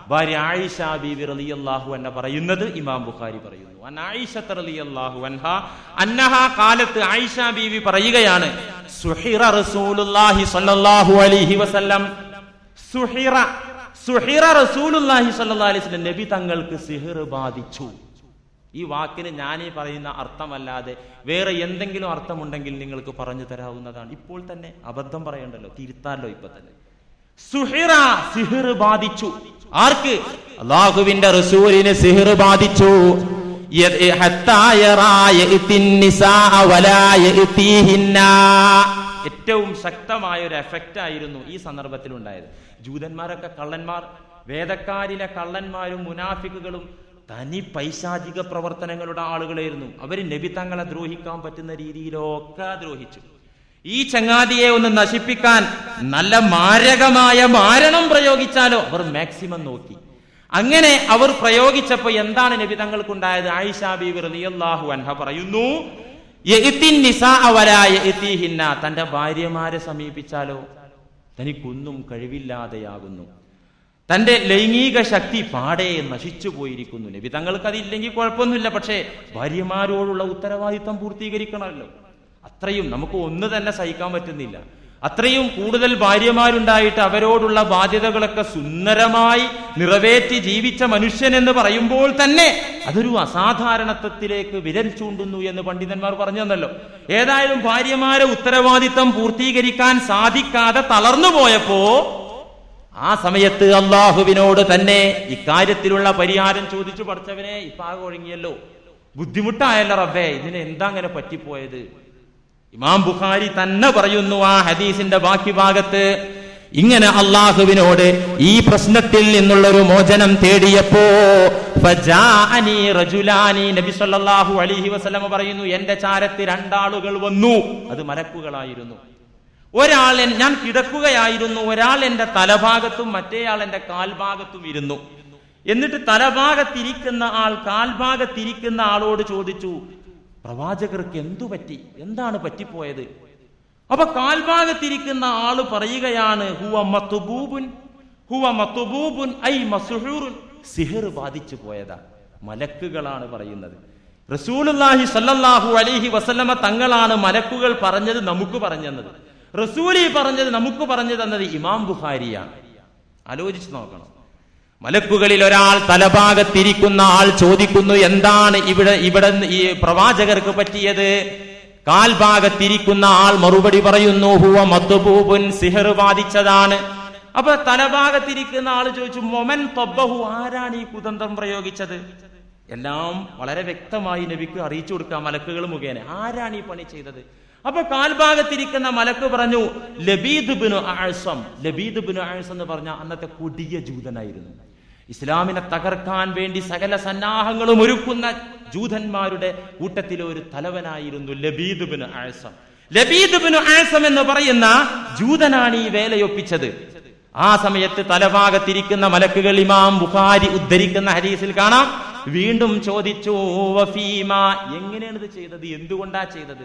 ഭാര്യ ആയിഷ ബീവി റളിയല്ലാഹു അൻഹ പറയുന്നത് ഇമാം ബുഖാരി പറയുന്നു അൻ ആയിഷത്ത് റളിയല്ലാഹു അൻഹ അന്നഹ കാലത്ത് ആയിഷ ബീവി പറയുകയാണ് സുഹിറ റസൂലുള്ളാഹി സ്വല്ലല്ലാഹു അലൈഹി വസല്ലം സുഹിറ സുഹിറ റസൂലുള്ളാഹി സ്വല്ലല്ലാഹു അലൈഹി വസല്ലം നബി തങ്ങൾക്ക് സിഹിർ ബാധിച്ചു ഈ വാക്കിന് ഞാൻ ഈ പറയുന്ന അർത്ഥമല്ലാതെ വേറെ എന്തെങ്കിലും അർത്ഥമുണ്ടെങ്കിൽ നിങ്ങൾക്ക് പറഞ്ഞു തരാവുന്നതാണ് ഇപ്പോൾ തന്നെ അബദ്ധം പറയണ്ടല്ലോ തിരുത്താലോ ഇപ്പൊ തന്നെ സുഹിറ സിഹിർ ബാധിച്ചു ആർക്ക് അള്ളാഹുവിന്റെ റസൂലിന് സിഹിർ ബാധിച്ചു യത് ഹത്താ യറാ യഅ്തിൻ നിസാഅ വലാ യഅ്തീഹിന്ന. ഏറ്റവും ശക്തമായ ഒരു എഫക്റ്റ് ആയിരുന്നു ഈ സന്ദർഭത്തിൽ ഉണ്ടായത് ജൂതന്മാരൊക്കെ കള്ളന്മാർ വേദക്കാരിലെ കള്ളന്മാരും മുനാഫിക്കുകളും തനി പൈശാചിക പ്രവർത്തനങ്ങളുടെ ആളുകളായിരുന്നു അവർ നബി തങ്ങളെ ദ്രോഹിക്കാൻ പറ്റുന്ന രീതിയിലൊക്കെ ദ്രോഹിച്ചു ഈ ചങ്ങാതിയെ ഒന്ന് നശിപ്പിക്കാൻ നല്ല മാരകമായ മാരണം പ്രയോഗിച്ചാലോ അവർ മാക്സിമം നോക്കി അങ്ങനെ അവർ പ്രയോഗിച്ചപ്പോ എന്താണ് നബി തങ്ങൾക്കുണ്ടായത് ആയിഷ ബീവി റളിയല്ലാഹു അൻഹ പറയുന്നു യഅ്തിൻ നിസാഅ വലാ യഅ്തീഹിന്ന. തന്റെ ഭാര്യമാരെ സമീപിച്ചാലോ തനിക്കൊന്നും കഴിവില്ലാതെയാകുന്നു തന്റെ ലൈംഗിക ശക്തി പാടെ നശിച്ചു പോയിരിക്കുന്നു നബി തങ്ങൾക്ക് അതില്ലെങ്കിൽ കുഴപ്പമൊന്നുമില്ല പക്ഷേ ഭാര്യമാരോടുള്ള ഉത്തരവാദിത്തം പൂർത്തീകരിക്കണമല്ലോ അത്രയും നമുക്ക് ഒന്ന് തന്നെ സഹിക്കാൻ പറ്റുന്നില്ല അത്രയും കൂടുതൽ ഭാര്യമാരുണ്ടായിട്ട് അവരോടുള്ള ബാധ്യതകളൊക്കെ സുന്ദരമായി നിറവേറ്റി ജീവിച്ച മനുഷ്യൻ എന്ന് പറയുമ്പോൾ തന്നെ അതൊരു അസാധാരണത്വത്തിലേക്ക് വിരൽ ചൂണ്ടുന്നു എന്ന് പണ്ഡിതന്മാർ പറഞ്ഞു തന്നല്ലോ ഏതായാലും ഭാര്യമാരെ ഉത്തരവാദിത്തം പൂർത്തീകരിക്കാൻ സാധിക്കാതെ തളർന്നു പോയപ്പോ ആ സമയത്ത് അള്ളാഹുവിനോട് തന്നെ ഇക്കാര്യത്തിലുള്ള പരിഹാരം ചോദിച്ചു പഠിച്ചവനെ ഇപ്പാകെ ഒഴുങ്ങിയല്ലോ ബുദ്ധിമുട്ടായല്ലോ റബ്ബേ ഇതിന് എന്താ അങ്ങനെ പറ്റിപ്പോയത് ഇമാം ബുഖാരി തന്നെ പറയുന്നു ആ ഹദീസിന്റെ ബാക്കി ഭാഗത്ത് ഇങ്ങനെ അള്ളാഹുവിനോട് ഈ പ്രശ്നത്തിൽ നിന്നുള്ള ഒരു മോചനം തേടിയപ്പോ ഫജാഅനി റജുലാനി നബി സല്ലല്ലാഹു അലൈഹി വസല്ലമ പറയുന്നു എന്റെ ചാരത്ത് രണ്ടാളുകൾ വന്നു അത് മലക്കുകളായിരുന്നു ഒരാൾ എൻ- ഞാൻ കിടക്കുകയായിരുന്നു ഒരാൾ എന്റെ തലഭാഗത്തും മറ്റേയാൾ എന്റെ കാൽഭാഗത്തും ഇരുന്നു എന്നിട്ട് തലഭാഗത്തിരിക്കുന്ന ആൾ കാൽഭാഗത്തിരിക്കുന്ന ആളോട് ചോദിച്ചു പ്രവാചകർക്ക് എന്തു പറ്റി എന്താണ് പറ്റിപ്പോയത് അപ്പൊ കാൽഭാഗത്തിരിക്കുന്ന ആള് പറയുകയാണ് ഹുവ മത്തുബൂബുൻ ഹുവ മത്തുബൂബുൻ ഐ മസുഹൂറുൻ സിഹർ ബാധിച്ചു പോയതാ മലക്കുകളാണ് പറയുന്നത് റസൂലുള്ളാഹി സല്ലല്ലാഹു അലൈഹി വസല്ലമ തങ്ങളാണ് മലക്കുകൾ പറഞ്ഞത് നമുക്ക് പറഞ്ഞു തന്നത് റസൂലി പറഞ്ഞത് നമുക്ക് പറഞ്ഞു തന്നത് ഇമാം ബുഖാരിയാണ് ആലോചിച്ച് നോക്കണം മലക്കുകളിൽ ഒരാൾ തലഭാഗത്തിരിക്കുന്ന ആൾ ചോദിക്കുന്നു എന്താണ് ഇവിടെ ഇവിടെ നിന്ന് ഈ പ്രവാചകർക്ക് പറ്റിയത് കാൽഭാഗത്തിരിക്കുന്ന ആൾ മറുപടി പറയുന്നു ഹുവ മത്തുബൂബുൻ സിഹർ ബാധിച്ചതാണ് അപ്പൊ തലഭാഗത്തിരിക്കുന്ന ആൾ ചോദിച്ചു മൊമൻ തൊബ്ബഹു ആരാണ് ഈ കുതന്ത്രം പ്രയോഗിച്ചത് എല്ലാം വളരെ വ്യക്തമായി നബിക്ക് അറിയിച്ചു കൊടുക്കാം മലക്കുകൾ മുഖേന ആരാണ് ഈ പണി ചെയ്തത് അപ്പൊ കാൽഭാഗത്തിരിക്കുന്ന മലക്ക് പറഞ്ഞു ലബീദ് ബിനു ആഴ്സം ലബീദ് ബിനു ആഴ്സം എന്ന് പറഞ്ഞ അന്നത്തെ കൊടിയ ജൂതനായിരുന്നു ഇസ്ലാമിനെ തകർക്കാൻ വേണ്ടി സകല സന്നാഹങ്ങളും ഒരുക്കുന്ന ജൂതന്മാരുടെ കൂട്ടത്തിലെ ഒരു തലവനായിരുന്നു ലബീദ് ബിൻ ആഴ്സം ലബീദ് ബിൻ ആഴ്സം എന്ന് പറയുന്ന ജൂതനാണ് ഈ വേലയൊപ്പിച്ചത് ആ സമയത്ത് തലഭാഗത്തിരിക്കുന്ന മലക്കുകൾ ഇമാം ബുഖാരി ഉദ്ധരിക്കുന്ന ഹരീസിൽ കാണാം വീണ്ടും ചോദിച്ചു വഫീമ എങ്ങനെയാണ് ഇത് ചെയ്തത് എന്തുകൊണ്ടാ ചെയ്തത്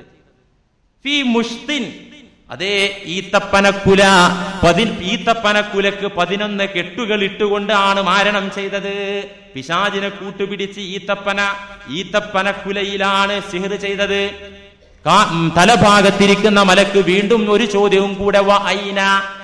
ഫി മുഷ്തിൻ അതേ ഈത്തപ്പനക്കുല പതി ഈത്തപ്പനക്കുലക്ക് പതിനൊന്ന് കെട്ടുകൾ ഇട്ടുകൊണ്ടാണ് മാരണം ചെയ്തത് പിശാചിനെ കൂട്ടുപിടിച്ച് ഈത്തപ്പന ഈത്തപ്പനക്കുലയിലാണ് സിഹർ ചെയ്തത് കാ- ഉം, തലഭാഗത്തിരിക്കുന്ന മലക്ക് വീണ്ടും ഒരു ചോദ്യവും കൂടെ വ ഐന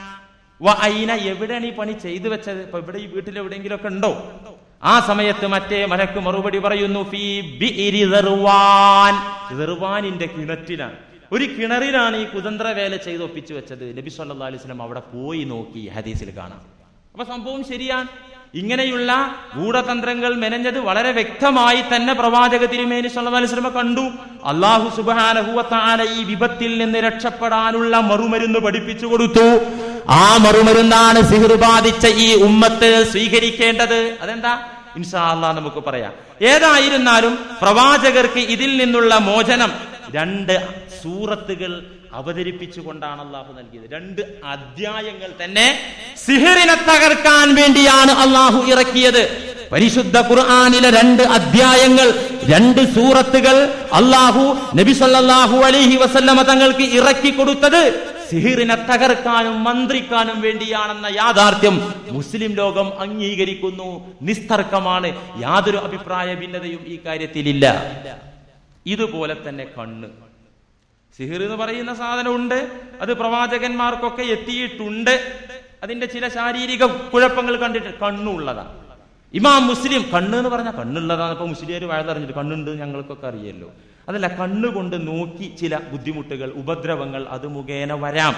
വ ഐന എവിടെയാണ് ഈ പണി ചെയ്തു വെച്ചത് ഇപ്പൊ ഇവിടെ ഈ വീട്ടിൽ എവിടെയെങ്കിലും ഒക്കെ ഉണ്ടോ ആ സമയത്ത് മറ്റേ മലക്ക് മറുപടി പറയുന്നു ഫീ ബിഇരി ദർവാൻ ദർവാനിന്റെ കിണറ്റിലാണ് ഒരു കിണറിലാണ് ഈ കുതന്ത്ര വേല ചെയ്ത് ഒപ്പിച്ചു വെച്ചത് നബി സല്ലാ അലൈഹി സ്വലം അവിടെ പോയി നോക്കി ഹദീസിൽ കാണാം അപ്പൊ സംഭവം ശരിയാണ് ഇങ്ങനെയുള്ള ഗൂഢതന്ത്രങ്ങൾ മെനഞ്ഞത് വളരെ വ്യക്തമായി തന്നെ പ്രവാചക തിരുമേനി സല്ലല്ലാഹു അലൈഹി വസല്ലം കണ്ടു അള്ളാഹു സുബ്ഹാനഹു വ തആല ഈ വിപത്തിൽ നിന്ന് രക്ഷപ്പെടാനുള്ള മറുമരുന്ന് പഠിപ്പിച്ചു കൊടുത്തു ആ മറുമരുന്നാണ് സിഹിർ ബാധിച്ച ഈ ഉമ്മത്ത് സ്വീകരിക്കേണ്ടത് അതെന്താ ഇൻഷാ അള്ളാഹ് നമുക്ക് പറയാം ഏതായിരുന്നാലും പ്രവാചകർക്ക് ഇതിൽ നിന്നുള്ള മോചനം രണ്ട് സൂറത്തുകൾ അവതരിപ്പിച്ചുകൊണ്ടാണ് അള്ളാഹു നൽകിയത് രണ്ട് അധ്യായങ്ങൾ തന്നെ സിഹിറിനെ തകർക്കാൻ വേണ്ടിയാണ് അള്ളാഹു ഇറക്കിയത് പരിശുദ്ധ ഖുർആാനിലെ രണ്ട് അധ്യായങ്ങൾ രണ്ട് സൂറത്തുകൾ അള്ളാഹു നബി സല്ലല്ലാഹു അലൈഹി വസല്ലമ തങ്ങൾക്ക് ഇറക്കി കൊടുത്തത് സിഹിറിനെ തകർക്കാനും മന്ത്രിക്കാനും വേണ്ടിയാണെന്ന യാഥാർത്ഥ്യം മുസ്ലിം ലോകം അംഗീകരിക്കുന്നു നിസ്തർക്കമാണ് യാതൊരു അഭിപ്രായ ഭിന്നതയും ഈ കാര്യത്തിലില്ല ഇതുപോലെ തന്നെ കണ്ണ് സിഹിർ എന്ന് പറയുന്ന സാധനമുണ്ട് അത് പ്രവാചകന്മാർക്കൊക്കെ എത്തിയിട്ടുണ്ട് അതിന്റെ ചില ശാരീരിക കുഴപ്പങ്ങൾ കണ്ടിട്ട് കണ്ണുള്ളതാണ് ഇമാം മുസ്ലിം കണ്ണ് എന്ന് പറഞ്ഞാൽ കണ്ണുള്ളതാണ് ഇപ്പൊ മുസ്ലിം വയലറിഞ്ഞിട്ട് കണ്ണുണ്ട് ഞങ്ങൾക്കൊക്കെ അറിയല്ലോ അതല്ല കണ്ണുകൊണ്ട് നോക്കി ചില ബുദ്ധിമുട്ടുകൾ ഉപദ്രവങ്ങൾ അത് മുഖേന വരാം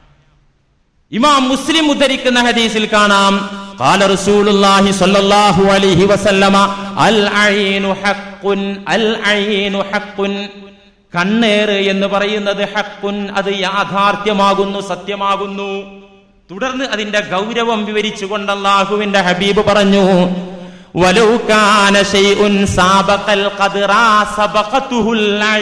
ഇമാം മുസ്ലിം ഉദ്ധരിക്കുന്ന ഹദീസിൽ കാണാം قال رسول الله صلى الله عليه وسلم العين حق العين حق കണ്ണേറ് എന്ന് പറയുന്നത് ഹക്കുൻ അത് യാഥാർത്ഥ്യമാകുന്നു സത്യമാകുന്നു തുടർന്ന് അതിന്റെ ഗൗരവം വിവരിച്ചുകൊണ്ട് അള്ളാഹുവിന്റെ ഹബീബ് പറഞ്ഞു വലൗ കാന ശൈഉൻ സാബഖൽ ഖദ്റാ സബഖതുഹുൽ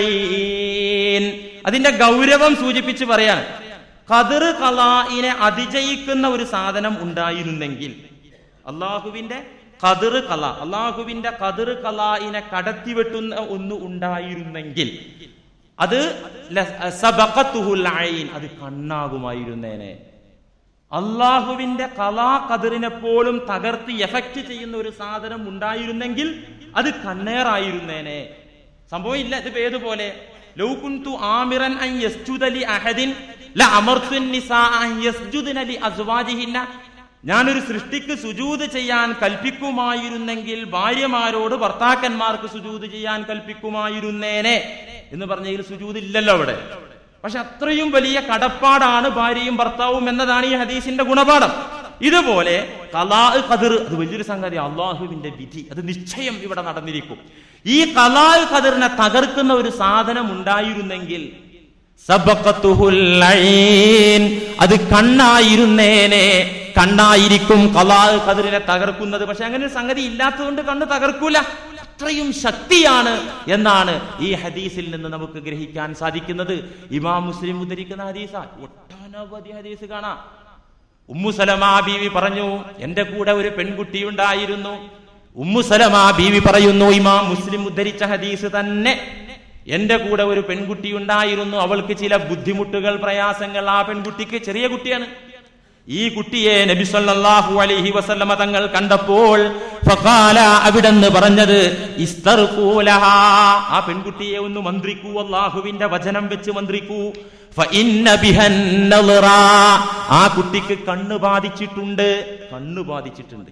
ഐൻ അതിന്റെ ഗൗരവം സൂചിപ്പിച്ച് പറയാണ് ഖദർ ഖലാഇനെ അതിജയിക്കുന്ന ഒരു സാധനം ഉണ്ടായിരുന്നെങ്കിൽ അള്ളാഹുവിന്റെ ഖദർ കല അള്ളാഹുവിന്റെ ഖദർ കലായിനെ കടത്തിവെട്ടുന്ന ഒന്ന് ഉണ്ടായിരുന്നെങ്കിൽ അത് ല- സബഖത്തുഹുൽ ഐൻ അത് കണ്ണാകുമായിരുന്നേനെ അള്ളാഹുവിന്റെ കലാ കതിറിനെ പോലും തകർത്ത് എഫക്റ്റ് ചെയ്യുന്ന ഒരു സാധനം ഉണ്ടായിരുന്നെങ്കിൽ അത് കണ്ണേറായിരുന്നേനെ സംഭവം ഇല്ല ഇത് ഏതുപോലെ ലൗകുന്തു ആമിറൻ അൻ യസ്ജുദലി അഹദിൻ ല അമർത്തുൻ നിസാ അൻ യസ്ജുദിന ലി അസ്വാജിഹിന്ന ഞാനൊരു സൃഷ്ടിക്ക് സുജൂത് ചെയ്യാൻ കൽപ്പിക്കുമായിരുന്നെങ്കിൽ ഭാര്യമാരോട് ഭർത്താക്കന്മാർക്ക് സുജൂത് ചെയ്യാൻ കൽപ്പിക്കുമായിരുന്നേനെ എന്ന് പറഞ്ഞതിൽ സുജൂത് ഇല്ലല്ലോ അവിടെ പക്ഷെ അത്രയും വലിയ കടപ്പാടാണ് ഭാര്യയും ഭർത്താവും എന്നതാണ് ഈ ഹദീസിന്റെ ഗുണപാഠം ഇതുപോലെ കലാ ഖദർ അത് വലിയൊരു സംഗതി അള്ളാഹുവിന്റെ വിധി അത് നിശ്ചയം ഇവിടെ നടന്നിരിക്കും ഈ കലാ ഖദറിനെ തകർക്കുന്ന ഒരു സാധനം ഉണ്ടായിരുന്നെങ്കിൽ സബഖത്തുഹുൽ ഐൻ. അത് കണ്ണായിരുന്നേനെ കണ്ണായിരിക്കും കലാ ഖദറിനെ തകർക്കുന്നത് പക്ഷെ അങ്ങനെ ഒരു സംഗതി ഇല്ലാത്തതുകൊണ്ട് കണ്ണ് തകർക്കൂല അത്രയും ശക്തിയാണ് എന്നാണ് ഈ ഹദീസിൽ നിന്ന് നമുക്ക് ഗ്രഹിക്കാൻ സാധിക്കുന്നത് ഇമാം മുസ്ലിം ഉദ്ധരിക്കുന്ന ഹദീസ ഒട്ടനവധി ഹദീസ് കാണാം ഉമ്മു സലമാ ബീവി പറഞ്ഞു എന്റെ കൂടെ ഒരു പെൺകുട്ടി ഉണ്ടായിരുന്നു ഉമ്മു സലമാ ബീവി പറയുന്നു ഇമാം മുസ്ലിം ഉദ്ധരിച്ച ഹദീസ് തന്നെ എന്റെ കൂടെ ഒരു പെൺകുട്ടി ഉണ്ടായിരുന്നു അവൾക്ക് ചില ബുദ്ധിമുട്ടുകൾ പ്രയാസങ്ങൾ ആ പെൺകുട്ടിക്ക് ചെറിയ കുട്ടിയാണ് ഈ കുട്ടിയെ നബി സല്ലല്ലാഹു അലൈഹി വസല്ലമ തങ്ങൾ കണ്ടപ്പോൾ ഫഖാല അവിടെന്ന് പറഞ്ഞത് ഇസ്തർഖൂ ലഹാ. ആ പെൺകുട്ടിയെ ഒന്ന് മന്ത്രിക്കൂ അള്ളാഹുവിന്റെ വചനം വെച്ച് മന്ത്രിക്കൂ ഫഇന്ന ബിഹൻ നളറ. ആ കുട്ടിക്ക് കണ്ണ് ബാധിച്ചിട്ടുണ്ട് കണ്ണ് ബാധിച്ചിട്ടുണ്ട്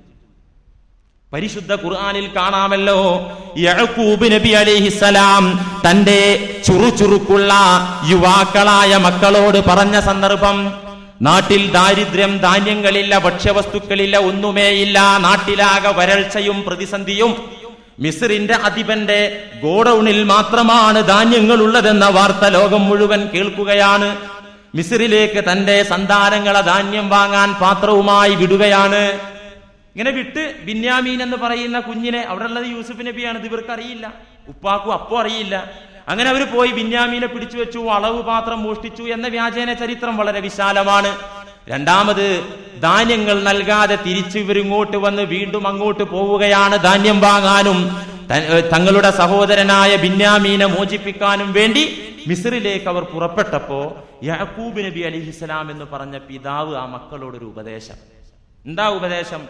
പരിശുദ്ധ ഖുർആനിൽ കാണാമല്ലോ യഅഖൂബ് നബി അലൈഹിസലാം തന്റെ ചുറുചുറുക്കുള്ള യുവാക്കളായ മക്കളോട് പറഞ്ഞ സന്ദർഭം നാട്ടിൽ ദാരിദ്ര്യം ധാന്യങ്ങളില്ല ഭക്ഷ്യവസ്തുക്കളില്ല ഒന്നുമേയില്ല നാട്ടിലാകെ വരൾച്ചയും പ്രതിസന്ധിയും മിസ്രിന്റെ അധിപന്റെ ഗോഡൌണിൽ മാത്രമാണ് ധാന്യങ്ങൾ ഉള്ളതെന്ന വാർത്ത ലോകം മുഴുവൻ കേൾക്കുകയാണ് മിസ്രിലേക്ക് തന്റെ സന്താനങ്ങളെ ധാന്യം വാങ്ങാൻ പാത്രവുമായി വിടുകയാണ് ഇങ്ങനെ വിട്ട് ബിന്യാമീൻ എന്ന് പറയുന്ന കുഞ്ഞിനെ അവിടെ ഉള്ളത് യൂസുഫ് നബിയാണ് ഇത് ഇവർക്ക് അറിയില്ല ഉപ്പാക്കും അപ്പോ അറിയില്ല അങ്ങനെ അവർ പോയി ബിന്യാമീനെ പിടിച്ചു വെച്ചു അളവ് പാത്രം മോഷ്ടിച്ചു എന്ന വ്യാജേന ചരിത്രം വളരെ വിശാലമാണ് രണ്ടാമത് ധാന്യങ്ങൾ നൽകാതെ തിരിച്ചു ഇവരിങ്ങോട്ട് വന്ന് വീണ്ടും അങ്ങോട്ട് പോവുകയാണ് ധാന്യം വാങ്ങാനും ത- ഏ, തങ്ങളുടെ സഹോദരനായ ബിന്യാമീനെ മോചിപ്പിക്കാനും വേണ്ടി മിസ്രിലേക്ക് അവർ പുറപ്പെട്ടപ്പോ യാക്കൂബ് നബി അലിഹിസ്സലാം എന്ന് പറഞ്ഞ പിതാവ് ആ മക്കളോടൊരു ഉപദേശം എന്താ ഉപദേശം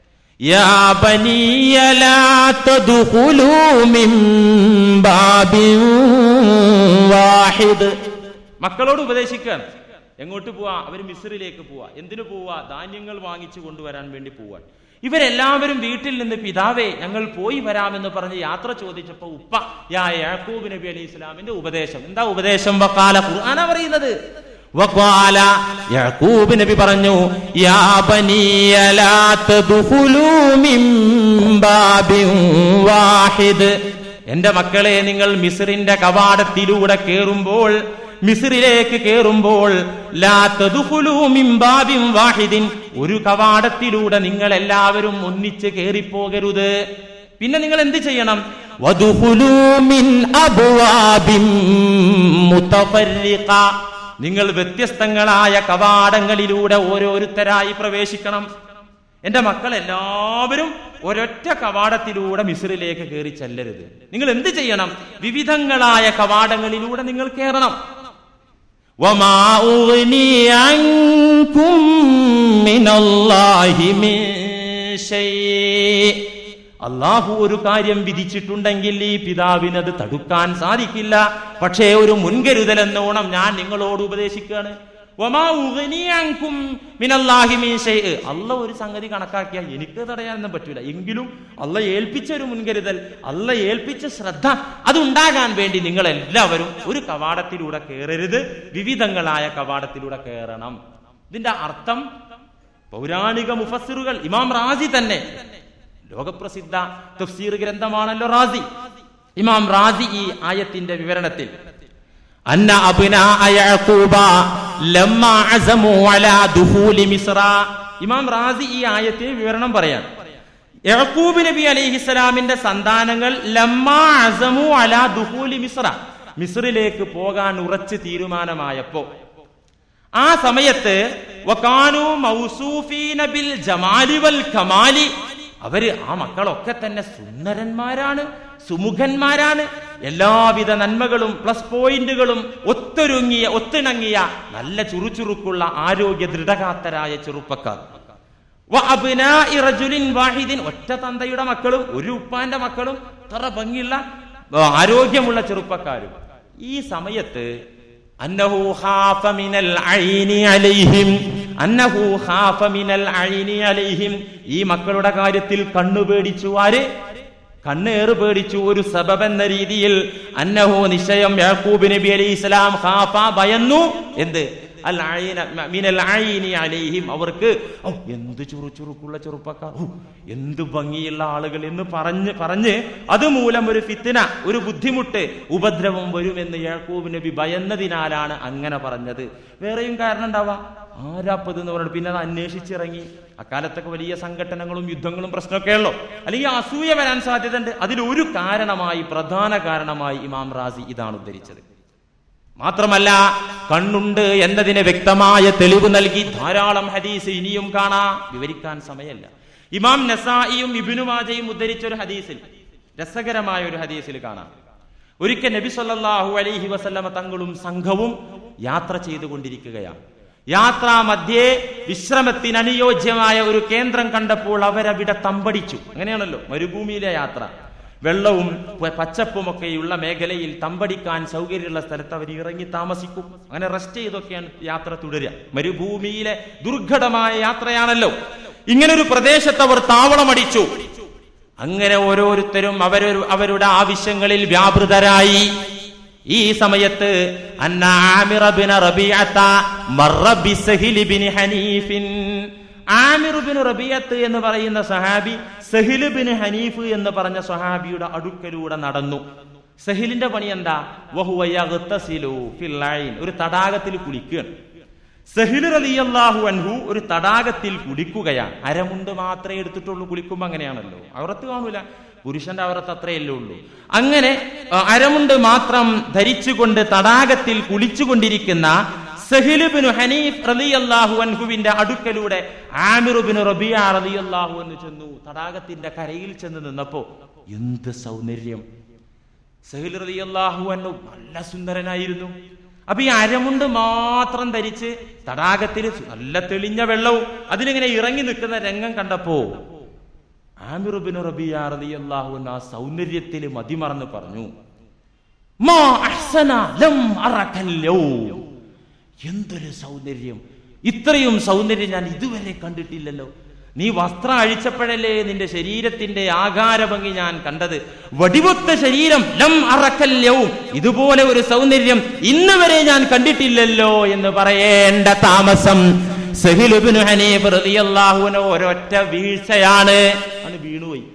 يا بني لا تدخلوا من باب واحد മക്കളോട് ഉപദേശിക്കുകയാണ് എങ്ങോട്ട് പോവാ അവര് മിസ്രിലേക്ക് പോവാ എന്തിനു പോവാ ധാന്യങ്ങൾ വാങ്ങിച്ചു കൊണ്ടുവരാൻ വേണ്ടി പോവാൻ ഇവരെല്ലാവരും വീട്ടിൽ നിന്ന് പിതാവേ ഞങ്ങൾ പോയി വരാമെന്ന് പറഞ്ഞ് യാത്ര ചോദിച്ചപ്പോ ഉപ്പ യാ യാക്കൂബ് നബി അലൈഹി ഇസ്ലാമിന്റെ ഉപദേശം എന്താ ഉപദേശം വക്കാല ഖുർആനാ പറയുന്നത് വഖാല യാക്കൂബ് നബി പറഞ്ഞു യാ ബനിയ ലാ തദ്ഖുലൂ മിൻ ബാബിൻ വാഹിദ് എന്റെ മക്കളെ നിങ്ങൾ മിസ്രിന്റെ കവാടത്തിലൂടെ കേറുമ്പോൾ മിസ്രിലേക്ക് കേറുമ്പോൾ ലാ തദ്ഖുലൂ മിൻ ബാബിൻ വാഹിദിൻ ഒരു കവാടത്തിലൂടെ നിങ്ങൾ എല്ലാവരും ഒന്നിച്ച് കേറിപ്പോകരുത് പിന്നെ നിങ്ങൾ എന്ത് ചെയ്യണം വദ്ഖുലൂ മിൻ അബ്വാബിൻ മുതഫർരിഖ നിങ്ങൾ വ്യത്യസ്തങ്ങളായ കവാടങ്ങളിലൂടെ ഓരോരുത്തരായി പ്രവേശിക്കണം എന്റെ മക്കൾ എല്ലാവരും ഒരൊറ്റ കവാടത്തിലൂടെ മിസ്രിലേക്ക് കയറി ചെല്ലരുത് നിങ്ങൾ എന്ത് ചെയ്യണം വിവിധങ്ങളായ കവാടങ്ങളിലൂടെ നിങ്ങൾ കയറണം وما أغني عنكم من الله من شيء അള്ളാഹു ഒരു കാര്യം വിധിച്ചിട്ടുണ്ടെങ്കിൽ ഈ പിതാവിന് അത് തടുക്കാൻ സാധിക്കില്ല പക്ഷേ ഒരു മുൻകരുതൽ എന്നോണം ഞാൻ നിങ്ങളോട് ഉപദേശിക്കുകയാണ് വമാ ഉഗ്നി അൻകും മിനല്ലാഹി മിൻ ഷൈഅ്. അള്ള ഒരു സംഗതി കണക്കാക്കിയാൽ എനിക്ക് തടയാനൊന്നും പറ്റൂല എങ്കിലും അള്ള ഏൽപ്പിച്ച ഒരു മുൻകരുതൽ അള്ള ഏൽപ്പിച്ച ശ്രദ്ധ അതുണ്ടാകാൻ വേണ്ടി നിങ്ങൾ എല്ലാവരും ഒരു കവാടത്തിലൂടെ കയറരുത് വിവിധങ്ങളായ കവാടത്തിലൂടെ കയറണം ഇതിന്റെ അർത്ഥം പൗരാണിക മുഫസ്സിറുകൾ ഇമാം റാസി തന്നെ ലോകപ്രസിദ്ധ തഫ്സീർ ഗ്രന്ഥമാണല്ലോ റാസി ഇമാം റാസി ഈ ആയത്തിന്റെ വിവരണത്തിൽ അന്ന അബ്നാഅ യഅഖൂബ ലമ്മ അസമു അലാ ദുഖൂലി മിസ്ര ഇമാം റാസി ഈ ആയത്തിന് വിവരണം പറയാൻ യഅഖൂബ് നബി അലൈഹിസ്സലാമിന്റെ സന്താനങ്ങൾ ലമ്മ അസമു അലാ ദുഖൂലി മിസ്ര മിസ്രിലേക്ക് പോകാൻ ഉറച്ച് തീരുമാനമായപ്പോ ആ സമയത്ത് വകാനു മൗസൂഫീന ബിൽ ജമാലി വൽ കമാലി അവര് ആ മക്കളൊക്കെ തന്നെ സുന്ദരന്മാരാണ് സുമുഖന്മാരാണ് എല്ലാവിധ നന്മകളും പ്ലസ് പോയിന്റുകളും ഒത്തൊരുങ്ങിയ ഒത്തിണങ്ങിയ നല്ല ചുറുചുറുക്കുള്ള ആരോഗ്യ ദൃഢകാത്തരായ ചെറുപ്പക്കാർ വ അബ്നാഇ റജുലിൻ വാഹിദിൻ ഒറ്റ തന്തയുടെ മക്കളും ഒരു ഉപ്പാന്റെ മക്കളും ഇത്ര ഭംഗിയുള്ള ആ, ആരോഗ്യമുള്ള ചെറുപ്പക്കാരും ഈ സമയത്ത് അന്നഹു ഖാഫ മിനൽ ഐനി അലൈഹിം അന്നഹു ഖാഫ മിനൽ ഐനി അലൈഹിം ഈ മക്കളുടെ കാര്യത്തിൽ കണ്ണു പേടിച്ചു ആര് കണ്ണേറ് പേടിച്ചു ഒരു സബബ് എന്ന രീതിയിൽ അന്നഹു നിശ്ചയം യാക്കൂബ് നബി അലൈഹി ഇസ്ലാം ഖാഫ ഭയന്നു എന്ത് അൽ ഐന മിനൽ ഐനി അലൈഹിം അവർക്ക് ഔ എന്ത് ചുറുചുറുക്കുള്ള ചെറുപ്പക്കാർ ഔ, എന്ത് ഭംഗിയുള്ള ആളുകൾ എന്ന് പറഞ്ഞ് പറഞ്ഞ് അതുമൂലം ഒരു ഫിത്തിന ഒരു ബുദ്ധിമുട്ട് ഉപദ്രവം വരുമെന്ന് യാക്കൂബ് നബി ഭയന്നതിനാലാണ് അങ്ങനെ പറഞ്ഞത് വേറെയും കാരണം ഉണ്ടാവാം ആരാപ്പത് എന്ന് പറഞ്ഞിട്ട് പിന്നെ അത് അന്വേഷിച്ചിറങ്ങി അക്കാലത്തൊക്കെ വലിയ സംഘടനകളും യുദ്ധങ്ങളും പ്രശ്നമൊക്കെ ഉള്ളോ അല്ലെങ്കിൽ അസൂയ വരാൻ സാധ്യതയുണ്ട് അതിലൊരു കാരണമായി പ്രധാന കാരണമായി ഇമാം റാസി ഇതാണ് ഉദ്ധരിച്ചത് മാത്രമല്ല കണ്ണുണ്ട് എന്നതിന് വ്യക്തമായ തെളിവ് നൽകി ധാരാളം ഹദീസ് ഇനിയും കാണാ വിവരിക്കാൻ സമയമല്ല ഇമാം നസായിയും ഇബിനുമാജയും ഉദ്ധരിച്ച ഒരു ഹദീസിൽ രസകരമായ ഒരു ഹദീസിൽ കാണാം ഒരിക്കൽ നബി സല്ലല്ലാഹു അലൈഹി വസല്ലമ തങ്ങളും സംഘവും യാത്ര ചെയ്തുകൊണ്ടിരിക്കുകയാണ് യാത്രാ മധ്യേ വിശ്രമത്തിന് അനുയോജ്യമായ ഒരു കേന്ദ്രം കണ്ടപ്പോൾ അവരവിടെ തമ്പടിച്ചു അങ്ങനെയാണല്ലോ മരുഭൂമിയിലെ യാത്ര വെള്ളവും പ- പച്ചപ്പുമൊക്കെയുള്ള മേഖലയിൽ തമ്പടിക്കാൻ സൗകര്യമുള്ള സ്ഥലത്ത് അവർ ഇറങ്ങി താമസിക്കും അങ്ങനെ റെസ്റ്റ് ചെയ്തൊക്കെയാണ് യാത്ര തുടരുക മരുഭൂമിയിലെ ദുർഘടമായ യാത്രയാണല്ലോ ഇങ്ങനൊരു പ്രദേശത്ത് അവർ താവളമടിച്ചു അങ്ങനെ ഓരോരുത്തരും അവരൊരു അവരുടെ ആവശ്യങ്ങളിൽ വ്യാപൃതരായി ഈ സമയത്ത് അന്ന ആമിറ ബിന റബീഅത്ത മറ ബിസഹിലി ബിൻ ഹനീഫിൻ ആമിർ ബിൻ റബിയത്ത് എന്ന് പറയുന്ന സഹാബി സഹില് ബിൻ ഹനീഫ് എന്ന് പറഞ്ഞ സഹാബിയുടെ അടുക്കലൂടെ നടന്നു സഹിലിന്റെ പണി എന്താ വഹുവ യഗ്തസിലു ഫിൽ ഐൻ. ഒരു തടാകത്തിൽ കുളിക്കുകയാണ് സഹിൽ റളിയല്ലാഹു അൻഹു ഒരു തടാകത്തിൽ കുളിക്കുകയാണ് അരമുണ്ട് മാത്രമേ എടുത്തിട്ടുള്ളൂ കുളിക്കുമ്പോ അങ്ങനെയാണല്ലോ അവറത്ത് കാണൂല പുരുഷന്റെ അവറത്ത് അത്രയല്ലേ ഉള്ളൂ അങ്ങനെ ആ, അരമുണ്ട് മാത്രം ധരിച്ചുകൊണ്ട് തടാകത്തിൽ കുളിച്ചുകൊണ്ടിരിക്കുന്ന സഹിലുബിനു ഹനീഫ് റളിയല്ലാഹു അൻഹുവിന്റെ അടുക്കലൂടെ ആമിറുബിനു റബിയ റളിയല്ലാഹു എന്ന് ചെന്നു തടാകത്തിന്റെ കരയിൽ ചെന്ന് നിന്നപ്പോ എന്ത് സൗന്ദര്യം സഹിൽ റളിയല്ലാഹു അൻഹു നല്ല സുന്ദരനായിരുന്നു അപ്പൊ ഈ അരമുണ്ട് മാത്രം ധരിച്ച് തടാകത്തിൽ നല്ല തെളിഞ്ഞ വെള്ളവും അതിലിങ്ങനെ ഇറങ്ങി നിൽക്കുന്ന രംഗം കണ്ടപ്പോ ആമിറുബിൻ റബിയ റളിയല്ലാഹു അൻഹു ആ സൗന്ദര്യത്തിൽ മതിമറന്ന് പറഞ്ഞു മാ അഹ്സന ലം അറകൽ യൗം. എന്തൊരു സൗന്ദര്യം ഇത്രയും സൗന്ദര്യം ഞാൻ ഇതുവരെ കണ്ടിട്ടില്ലല്ലോ നീ വസ്ത്രം അഴിച്ചപ്പോഴല്ലേ നിന്റെ ശരീരത്തിന്റെ ആകാരഭംഗി ഞാൻ കണ്ടത് വടിവൊത്ത ശരീരം ലം അറക്കല്യവും ഇതുപോലെ ഒരു സൗന്ദര്യം ഇന്ന് വരെ ഞാൻ കണ്ടിട്ടില്ലല്ലോ എന്ന് പറയേണ്ട താമസം സഹിലുബിന് ഹനീഫ് റളിയല്ലാഹുവിന് ഒരൊറ്റ വീഴ്ചയാണ് ആണ് വീണുപോയി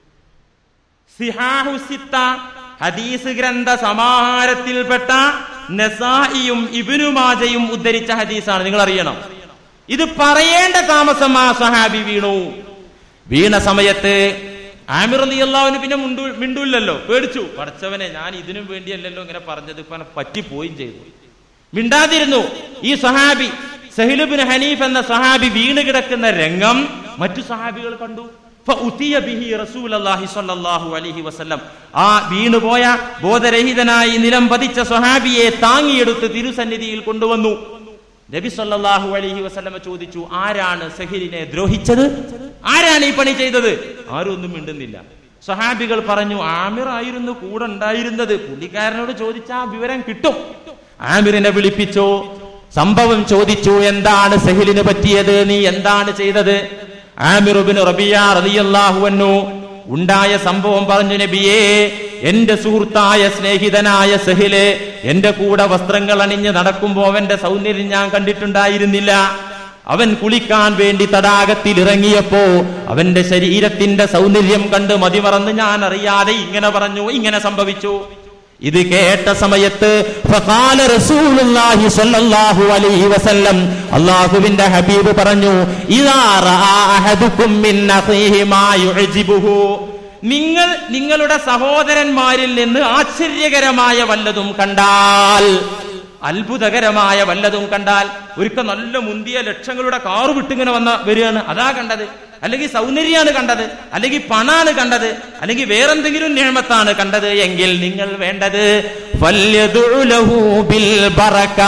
സിഹാഹു സിത്ത ഹദീസ് ഗ്രന്ഥ സമാഹാരത്തിൽപ്പെട്ട നസായിയും ഇബിനുമാജയും ഉദ്ധരിച്ച ഹദീസാണ് നിങ്ങൾ അറിയണം ഇത് പറയേണ്ട താമസം ആ സഹാബി വീണു വീണ സമയത്ത് ആമിർ അലി അള്ളാഹുവിന് പിന്നെ മുണ്ടു മിണ്ടൂല്ലല്ലോ പേടിച്ചു പഠിച്ചവനെ ഞാൻ ഇതിനും വേണ്ടിയല്ലല്ലോ ഇങ്ങനെ പറഞ്ഞത് ഇപ്പൊ അങ്ങനെ പറ്റിപ്പോയും ചെയ്തു മിണ്ടാതിരുന്നു ഈ സഹാബി സഹിലുബിൻ ഹനീഫ് എന്ന സഹാബി വീണ് കിടക്കുന്ന രംഗം മറ്റു സഹാബികൾ കണ്ടു ഫഉതിയ ബിഹി റസൂലല്ലാഹി സ്വല്ലല്ലാഹു അലൈഹി വസല്ലം ആ വീണുപോയ ബോധരഹിതനായി നിലം പതിച്ച സ്വഹാബിയെ താങ്ങിയെടുത്ത് തിരുസന്നിധിയിൽ കൊണ്ടുവന്നു നബി സല്ലല്ലാഹു അലൈഹി വസല്ലമ ചോദിച്ചു ആരാണ് സഹിലിനെ ദ്രോഹിച്ചത് ആരാണ് ഈ പണി ചെയ്തത് ആരും ഒന്നും മിണ്ടുന്നില്ല സ്വഹാബികൾ പറഞ്ഞു ആമിർ ആയിരുന്നു കൂടെ ഉണ്ടായിരുന്നത് പുള്ളിക്കാരനോട് ചോദിച്ചാൽ ആ വിവരം കിട്ടും ആമിറിനെ വിളിപ്പിച്ചോ സംഭവം ചോദിച്ചു എന്താണ് സഹിലിന് പറ്റിയത് നീ എന്താണ് ചെയ്തത് ആമിറുബിന് റബിയ റളിയല്ലാഹു അൻഹു ഉണ്ടായ സംഭവം പറഞ്ഞു നബിയേ എന്റെ സുഹൃത്തായ സ്നേഹിതനായ സഹില് എന്റെ കൂടെ വസ്ത്രങ്ങൾ അണിഞ്ഞ് നടക്കുമ്പോ അവന്റെ സൗന്ദര്യം ഞാൻ കണ്ടിട്ടുണ്ടായിരുന്നില്ല അവൻ കുളിക്കാൻ വേണ്ടി തടാകത്തിൽ ഇറങ്ങിയപ്പോ അവന്റെ ശരീരത്തിന്റെ സൗന്ദര്യം കണ്ട് മതിമറന്ന് ഞാൻ അറിയാതെ ഇങ്ങനെ പറഞ്ഞു ഇങ്ങനെ സംഭവിച്ചു ഇത് കേട്ട സമയത്ത് ഫഖാല റസൂലുള്ളാഹി സ്വല്ലല്ലാഹു അലൈഹി വസല്ലം അല്ലാഹുവിന്റെ ഹബീബ് പറഞ്ഞു ഇദാ റആ അഹദുക്കും മിൻ അഖീഹി മാ യുഅ്ജിബുഹു നിങ്ങൾ നിങ്ങളുടെ സഹോദരന്മാരിൽ നിന്ന് ആശ്ചര്യകരമായ വല്ലതും കണ്ടാൽ അത്ഭുതകരമായ വല്ലതും കണ്ടാൽ ഒരിക്കൽ നല്ല മുന്തിയ ലക്ഷങ്ങളുടെ കാറ് വിട്ടിങ്ങനെ വന്ന വരികയാണ് അതാ കണ്ടത് അല്ലെങ്കിൽ സൗന്ദര്യമാണ് കണ്ടത് അല്ലെങ്കിൽ പണാണ് കണ്ടത് അല്ലെങ്കിൽ വേറെന്തെങ്കിലും നിയമത്താണ് കണ്ടത് എങ്കിൽ നിങ്ങൾ വേണ്ടത് ഫല്യദുഉ ലഹു ബിൽ ബറകാ.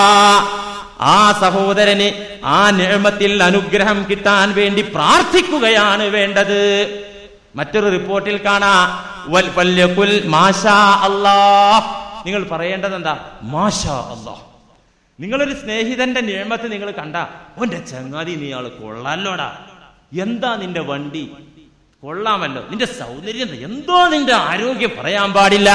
ആ സഹോദരന് ആ നിയമത്തിൽ അനുഗ്രഹം കിട്ടാൻ വേണ്ടി പ്രാർത്ഥിക്കുകയാണ് വേണ്ടത് മറ്റൊരു റിപ്പോർട്ടിൽ കാണാ വൽ വല്യകുൽ മാഷാ അല്ലാഹ് നിങ്ങൾ പറയേണ്ടത് എന്താ മാഷാ അല്ലാഹ് നിങ്ങളൊരു സ്നേഹിതന്റെ നിയമത്ത് നിങ്ങൾ കണ്ട ഓന്റെ ചങ്ങാതി നീ ആള് കൊള്ളാലോടാ എന്താ നിന്റെ വണ്ടി കൊള്ളാമല്ലോ നിന്റെ സൗന്ദര്യം എന്താ? എന്തോ നിന്റെ ആരോഗ്യം പറയാൻ പാടില്ല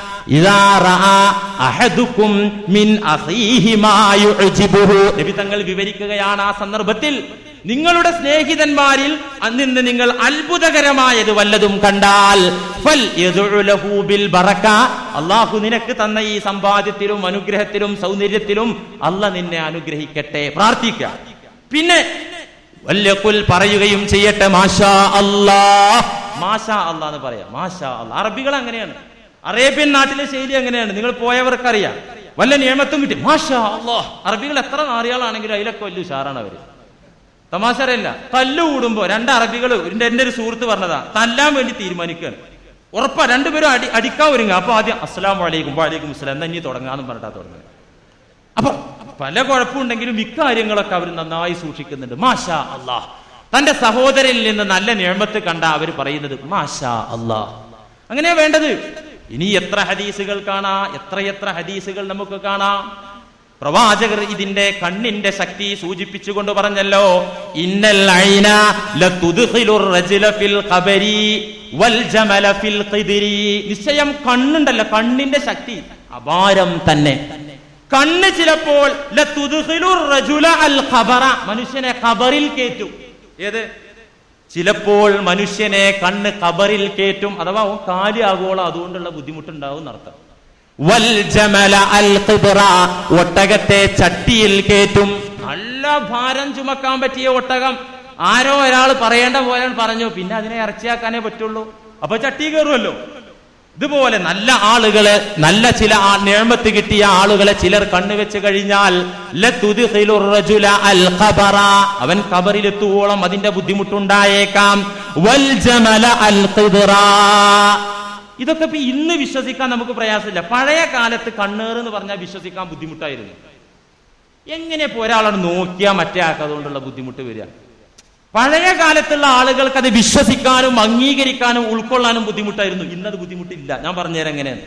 ഇതാ റആ അഹദുക്കും മിൻ അഖീഹി മാ യുഅ്ജിബുഹു. നബി തങ്ങൾ വിവരിക്കുകയാണ് ആ സന്ദർഭത്തിൽ നിങ്ങളുടെ സ്നേഹിതന്മാരിൽ നിന്ന് നിങ്ങൾ അത്ഭുതകരമായത് വല്ലതും കണ്ടാൽ ഫൽ യദ്ഉ ലഹു ബിൽ ബറക. അള്ളാഹു നിനക്ക് തന്ന ഈ സമ്പാദ്യത്തിലും അനുഗ്രഹത്തിലും സൗന്ദര്യത്തിലും അല്ല നിന്നെ അനുഗ്രഹിക്കട്ടെ പ്രാർത്ഥിക്കുക പിന്നെ വല്യക്കുൽ പറയുകയും ചെയ്യട്ടെ മാഷാ അല്ലാ മാഷാ അല്ലാ എന്ന് പറയാം മാഷാ അല്ലാ അറബികൾ അങ്ങനെയാണ് അറേബ്യൻ നാട്ടിലെ ശൈലി അങ്ങനെയാണ് നിങ്ങൾ പോയവർക്കറിയാം വല്ല നിയമത്തും കിട്ടി മാഷാ അല്ലാ അറബികൾ എത്ര നാറിയാളാണെങ്കിലും അതിലൊക്കെ വലിയ ഉഷാറാണ് അവര് തമാശരല്ല തല്ലു കൂടുമ്പോ രണ്ട് അറബികൾ എന്റെ എന്റെ ഒരു സുഹൃത്ത് പറഞ്ഞതാ തല്ലാൻ വേണ്ടി തീരുമാനിക്കുകയാണ് ഉറപ്പാ രണ്ടുപേരും അടി അടിക്കാൻ ഒരുങ്ങുക അപ്പൊ ആദ്യം അസ്സലാം വലൈക്കും വാലൈക്കും അസ്സലാം എന്നാ ഇനി തുടങ്ങാന്ന് പറഞ്ഞിട്ടാ തുടങ്ങുന്നത് അപ്പൊ പല കുഴപ്പമുണ്ടെങ്കിലും ഇക്കാര്യങ്ങളൊക്കെ അവർ നന്നായി സൂക്ഷിക്കുന്നുണ്ട് മാഷാ അള്ളാഹ് തന്റെ സഹോദരനിൽ നിന്ന് നല്ല നിയമത്ത് കണ്ട അവർ പറയുന്നത് മാഷാ അള്ളാഹ് അങ്ങനെയാ വേണ്ടത് ഇനി എത്ര ഹദീസുകൾ കാണാം എത്രയെത്ര ഹദീസുകൾ നമുക്ക് കാണാം പ്രവാചകർ ഇതിന്റെ കണ്ണിന്റെ ശക്തി സൂചിപ്പിച്ചുകൊണ്ട് പറഞ്ഞല്ലോ ഇന്നൽ ഐന ലതുദ്ഖിലുർ റജുല ഫിൽ ഖബരി വൽ ജമല ഫിൽ ഖിദ്രി നിശ്ചയം കണ്ണുണ്ടല്ലോ കണ്ണിന്റെ ശക്തി അപാരം തന്നെ കണ്ണ് ചിലപ്പോൾ ലതുദ്ഖിലുർ റജുല അൽ ഖബറ മനുഷ്യനെ ഖബറിൽ കേറ്റും ഏത് ചിലപ്പോൾ മനുഷ്യനെ കണ്ണ് ഖബറിൽ കേറ്റും അഥവാ ഓൻ കാലിയാകോളം അതുകൊണ്ടുള്ള ബുദ്ധിമുട്ടുണ്ടാവും എന്നർത്ഥം വൽ ജമല അൽ ഖിബ്റ ഒട്ടകത്തെ ചട്ടിയിൽ കേറ്റും നല്ല ഭാരം ചുമക്കാൻ പറ്റിയ ഒട്ടകം ആരോ ഒരാൾ പറയേണ്ട പോലെ പറഞ്ഞു പിന്നെ അതിനെ ഇറച്ചിയാക്കാനേ പറ്റുള്ളൂ അപ്പൊ ചട്ടി കയറുമല്ലോ ഇതുപോലെ നല്ല ആളുകള് നല്ല ചില ആ- നിഴമത്ത് കിട്ടിയ ആളുകളെ ചിലർ കണ്ണുവെച്ച് കഴിഞ്ഞാൽ ലതുദ്ഖിലുർ റജുല അൽ ഖബറ. അവൻ കബറിലെത്തുവോളം അതിന്റെ ബുദ്ധിമുട്ടുണ്ടായേക്കാം വൽ ജമല അൽ ഖിദ്റ. ഇതൊക്കെ ഇപ്പൊ ഇന്ന് വിശ്വസിക്കാൻ നമുക്ക് പ്രയാസമില്ല പഴയ കാലത്ത് കണ്ണേറ് എന്ന് പറഞ്ഞാൽ വിശ്വസിക്കാൻ ബുദ്ധിമുട്ടായിരുന്നു എങ്ങനെ ഇപ്പൊ ഒരാളാണ് നോക്കിയാൽ മറ്റേ ആൾക്ക് അതുകൊണ്ടുള്ള ബുദ്ധിമുട്ട് വരിക പഴയ കാലത്തുള്ള ആളുകൾക്ക് അത് വിശ്വസിക്കാനും അംഗീകരിക്കാനും ഉൾക്കൊള്ളാനും ബുദ്ധിമുട്ടായിരുന്നു ഇന്നത് ബുദ്ധിമുട്ടില്ല ഞാൻ പറഞ്ഞുതരാം എങ്ങനെയാണ്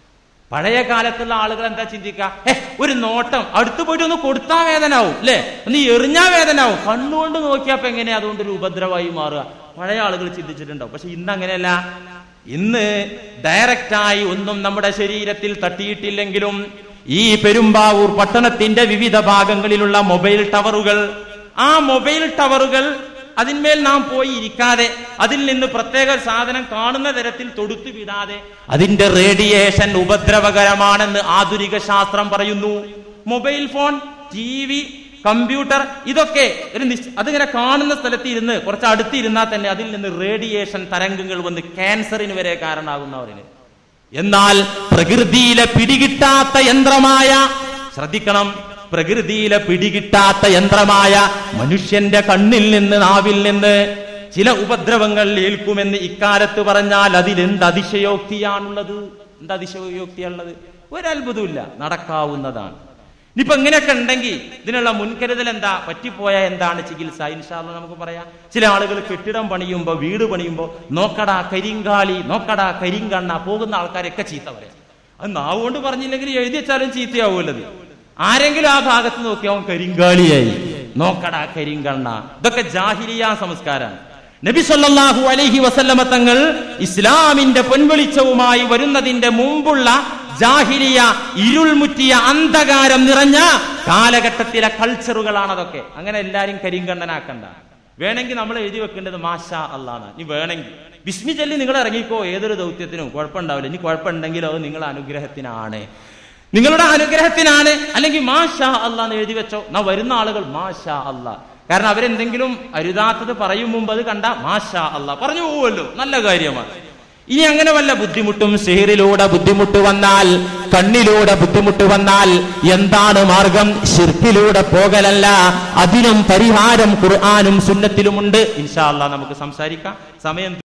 പഴയ കാലത്തുള്ള ആളുകൾ എന്താ ചിന്തിക്കുക ഏ ഒരു നോട്ടം അടുത്ത് പോയിട്ട് ഒന്ന് കൊടുത്താ വേദനാവും അല്ലെ ഒന്ന് എറിഞ്ഞാ വേദനാവും കണ്ണുകൊണ്ട് നോക്കിയപ്പോ എങ്ങനെയാ അതുകൊണ്ട് ഒരു ഉപദ്രവമായി മാറുക പഴയ ആളുകൾ ചിന്തിച്ചിട്ടുണ്ടാവും പക്ഷെ ഇന്ന് അങ്ങനെയല്ല ഇന്ന് ഡയറക്റ്റായി ഒന്നും നമ്മുടെ ശരീരത്തിൽ തട്ടിയിട്ടില്ലെങ്കിലും ഈ പെരുമ്പാവൂർ പട്ടണത്തിന്റെ വിവിധ ഭാഗങ്ങളിലുള്ള മൊബൈൽ ടവറുകൾ ആ മൊബൈൽ ടവറുകൾ അതിന്മേൽ നാം പോയി ഇരിക്കാതെ അതിൽ നിന്ന് പ്രത്യേക സാധനം കാണുന്ന തരത്തിൽ തൊടുത്തു വിടാതെ അതിന്റെ റേഡിയേഷൻ ഉപദ്രവകരമാണെന്ന് ആധുനിക ശാസ്ത്രം പറയുന്നു mobile phone T V computer ഇതൊക്കെ ഒരു നിശ്ച- അതിങ്ങനെ കാണുന്ന സ്ഥലത്ത് ഇരുന്ന് കുറച്ച് അടുത്ത് ഇരുന്നാൽ തന്നെ അതിൽ നിന്ന് റേഡിയേഷൻ തരംഗങ്ങൾ വന്ന് ക്യാൻസറിന് വരെ കാരണമാകുന്നവരിന് എന്നാൽ പ്രകൃതിയിലെ പിടികിട്ടാത്ത യന്ത്രമായ ശ്രദ്ധിക്കണം പ്രകൃതിയിലെ പിടികിട്ടാത്ത യന്ത്രമായ മനുഷ്യന്റെ കണ്ണിൽ നിന്ന് നാവിൽ നിന്ന് ചില ഉപദ്രവങ്ങൾ ഏൽക്കുമെന്ന് ഇക്കാലത്ത് പറഞ്ഞാൽ അതിലെന്ത് അതിശയോക്തിയാണുള്ളത് എന്ത് അതിശയോക്തിയാണുള്ളത് ഒരത്ഭുതമില്ല നടക്കാവുന്നതാണ് ഇനിയിപ്പോ ഇങ്ങനെയൊക്കെ ഉണ്ടെങ്കിൽ ഇതിനുള്ള മുൻകരുതൽ എന്താ പറ്റിപ്പോയ എന്താണ് ചികിത്സ ഇൻഷാല്ല നമുക്ക് പറയാം ചില ആളുകൾ കെട്ടിടം പണിയുമ്പോ വീട് പണിയുമ്പോ നോക്കടാ കരിങ്കാളി നോക്കടാ കരിങ്കണ്ണ പോകുന്ന ആൾക്കാരൊക്കെ ചീത്ത പറയാം അത് നാവ് കൊണ്ട് പറഞ്ഞില്ലെങ്കിൽ എഴുതി വെച്ചാലും ചീത്തയാവൂല്ലത് ആരെങ്കിലും ആ ഭാഗത്ത് നോക്കി അവൻ കരിങ്കാളിയായി നോക്കടാ കരിങ്കണ്ണ ഇതൊക്കെ ജാഹിലിയ സംസ്കാരമാണ് നബി സല്ലല്ലാഹു അലൈഹി വസല്ലമ തങ്ങൾ ഇസ്ലാമിന്റെ പൊൻവെളിച്ചവുമായി വരുന്നതിന്റെ മുമ്പുള്ള ജാഹിലിയ ഇരുൾമുറ്റിയ അന്ധകാരം നിറഞ്ഞ കാലഘട്ടത്തിലെ കൾച്ചറുകളാണ് അതൊക്കെ അങ്ങനെ എല്ലാരും കരിങ്കണ്ണനാക്കണ്ട വേണമെങ്കിൽ നമ്മൾ എഴുതി വെക്കേണ്ടത് മാഷാ അള്ളാണ് ഇനി വേണമെങ്കിൽ ബിസ്മി ചൊല്ലി നിങ്ങൾ ഇറങ്ങിക്കോ ഏതൊരു ദൗത്യത്തിനും കുഴപ്പമുണ്ടാവില്ല ഇനി കുഴപ്പമുണ്ടെങ്കിലോ അത് നിങ്ങളുടെ അനുഗ്രഹത്തിനാണ് നിങ്ങളുടെ അനുഗ്രഹത്തിനാണ് അല്ലെങ്കിൽ മാഷാ അള്ളാന്ന് എഴുതി വെച്ചോ എന്നാ വരുന്ന ആളുകൾ മാഷാ അള്ളാ കാരണം അവരെന്തെങ്കിലും അരുതാത്തത് പറയും മുമ്പ് അത് കണ്ട മാഷാ അള്ളാ പറഞ്ഞു പോവുമല്ലോ നല്ല കാര്യമാണ് ഇനി അങ്ങനെ വല്ല ബുദ്ധിമുട്ടും സിഹിറിലൂടെ ബുദ്ധിമുട്ട് വന്നാൽ കണ്ണിലൂടെ ബുദ്ധിമുട്ട് വന്നാൽ എന്താണ് മാർഗം ഷിർക്കിലൂടെ പോകലല്ല അതിനും പരിഹാരം ഖുർആാനും സുന്നത്തിലുമുണ്ട് ഇൻഷാ അള്ളാ നമുക്ക് സംസാരിക്കാം സമയം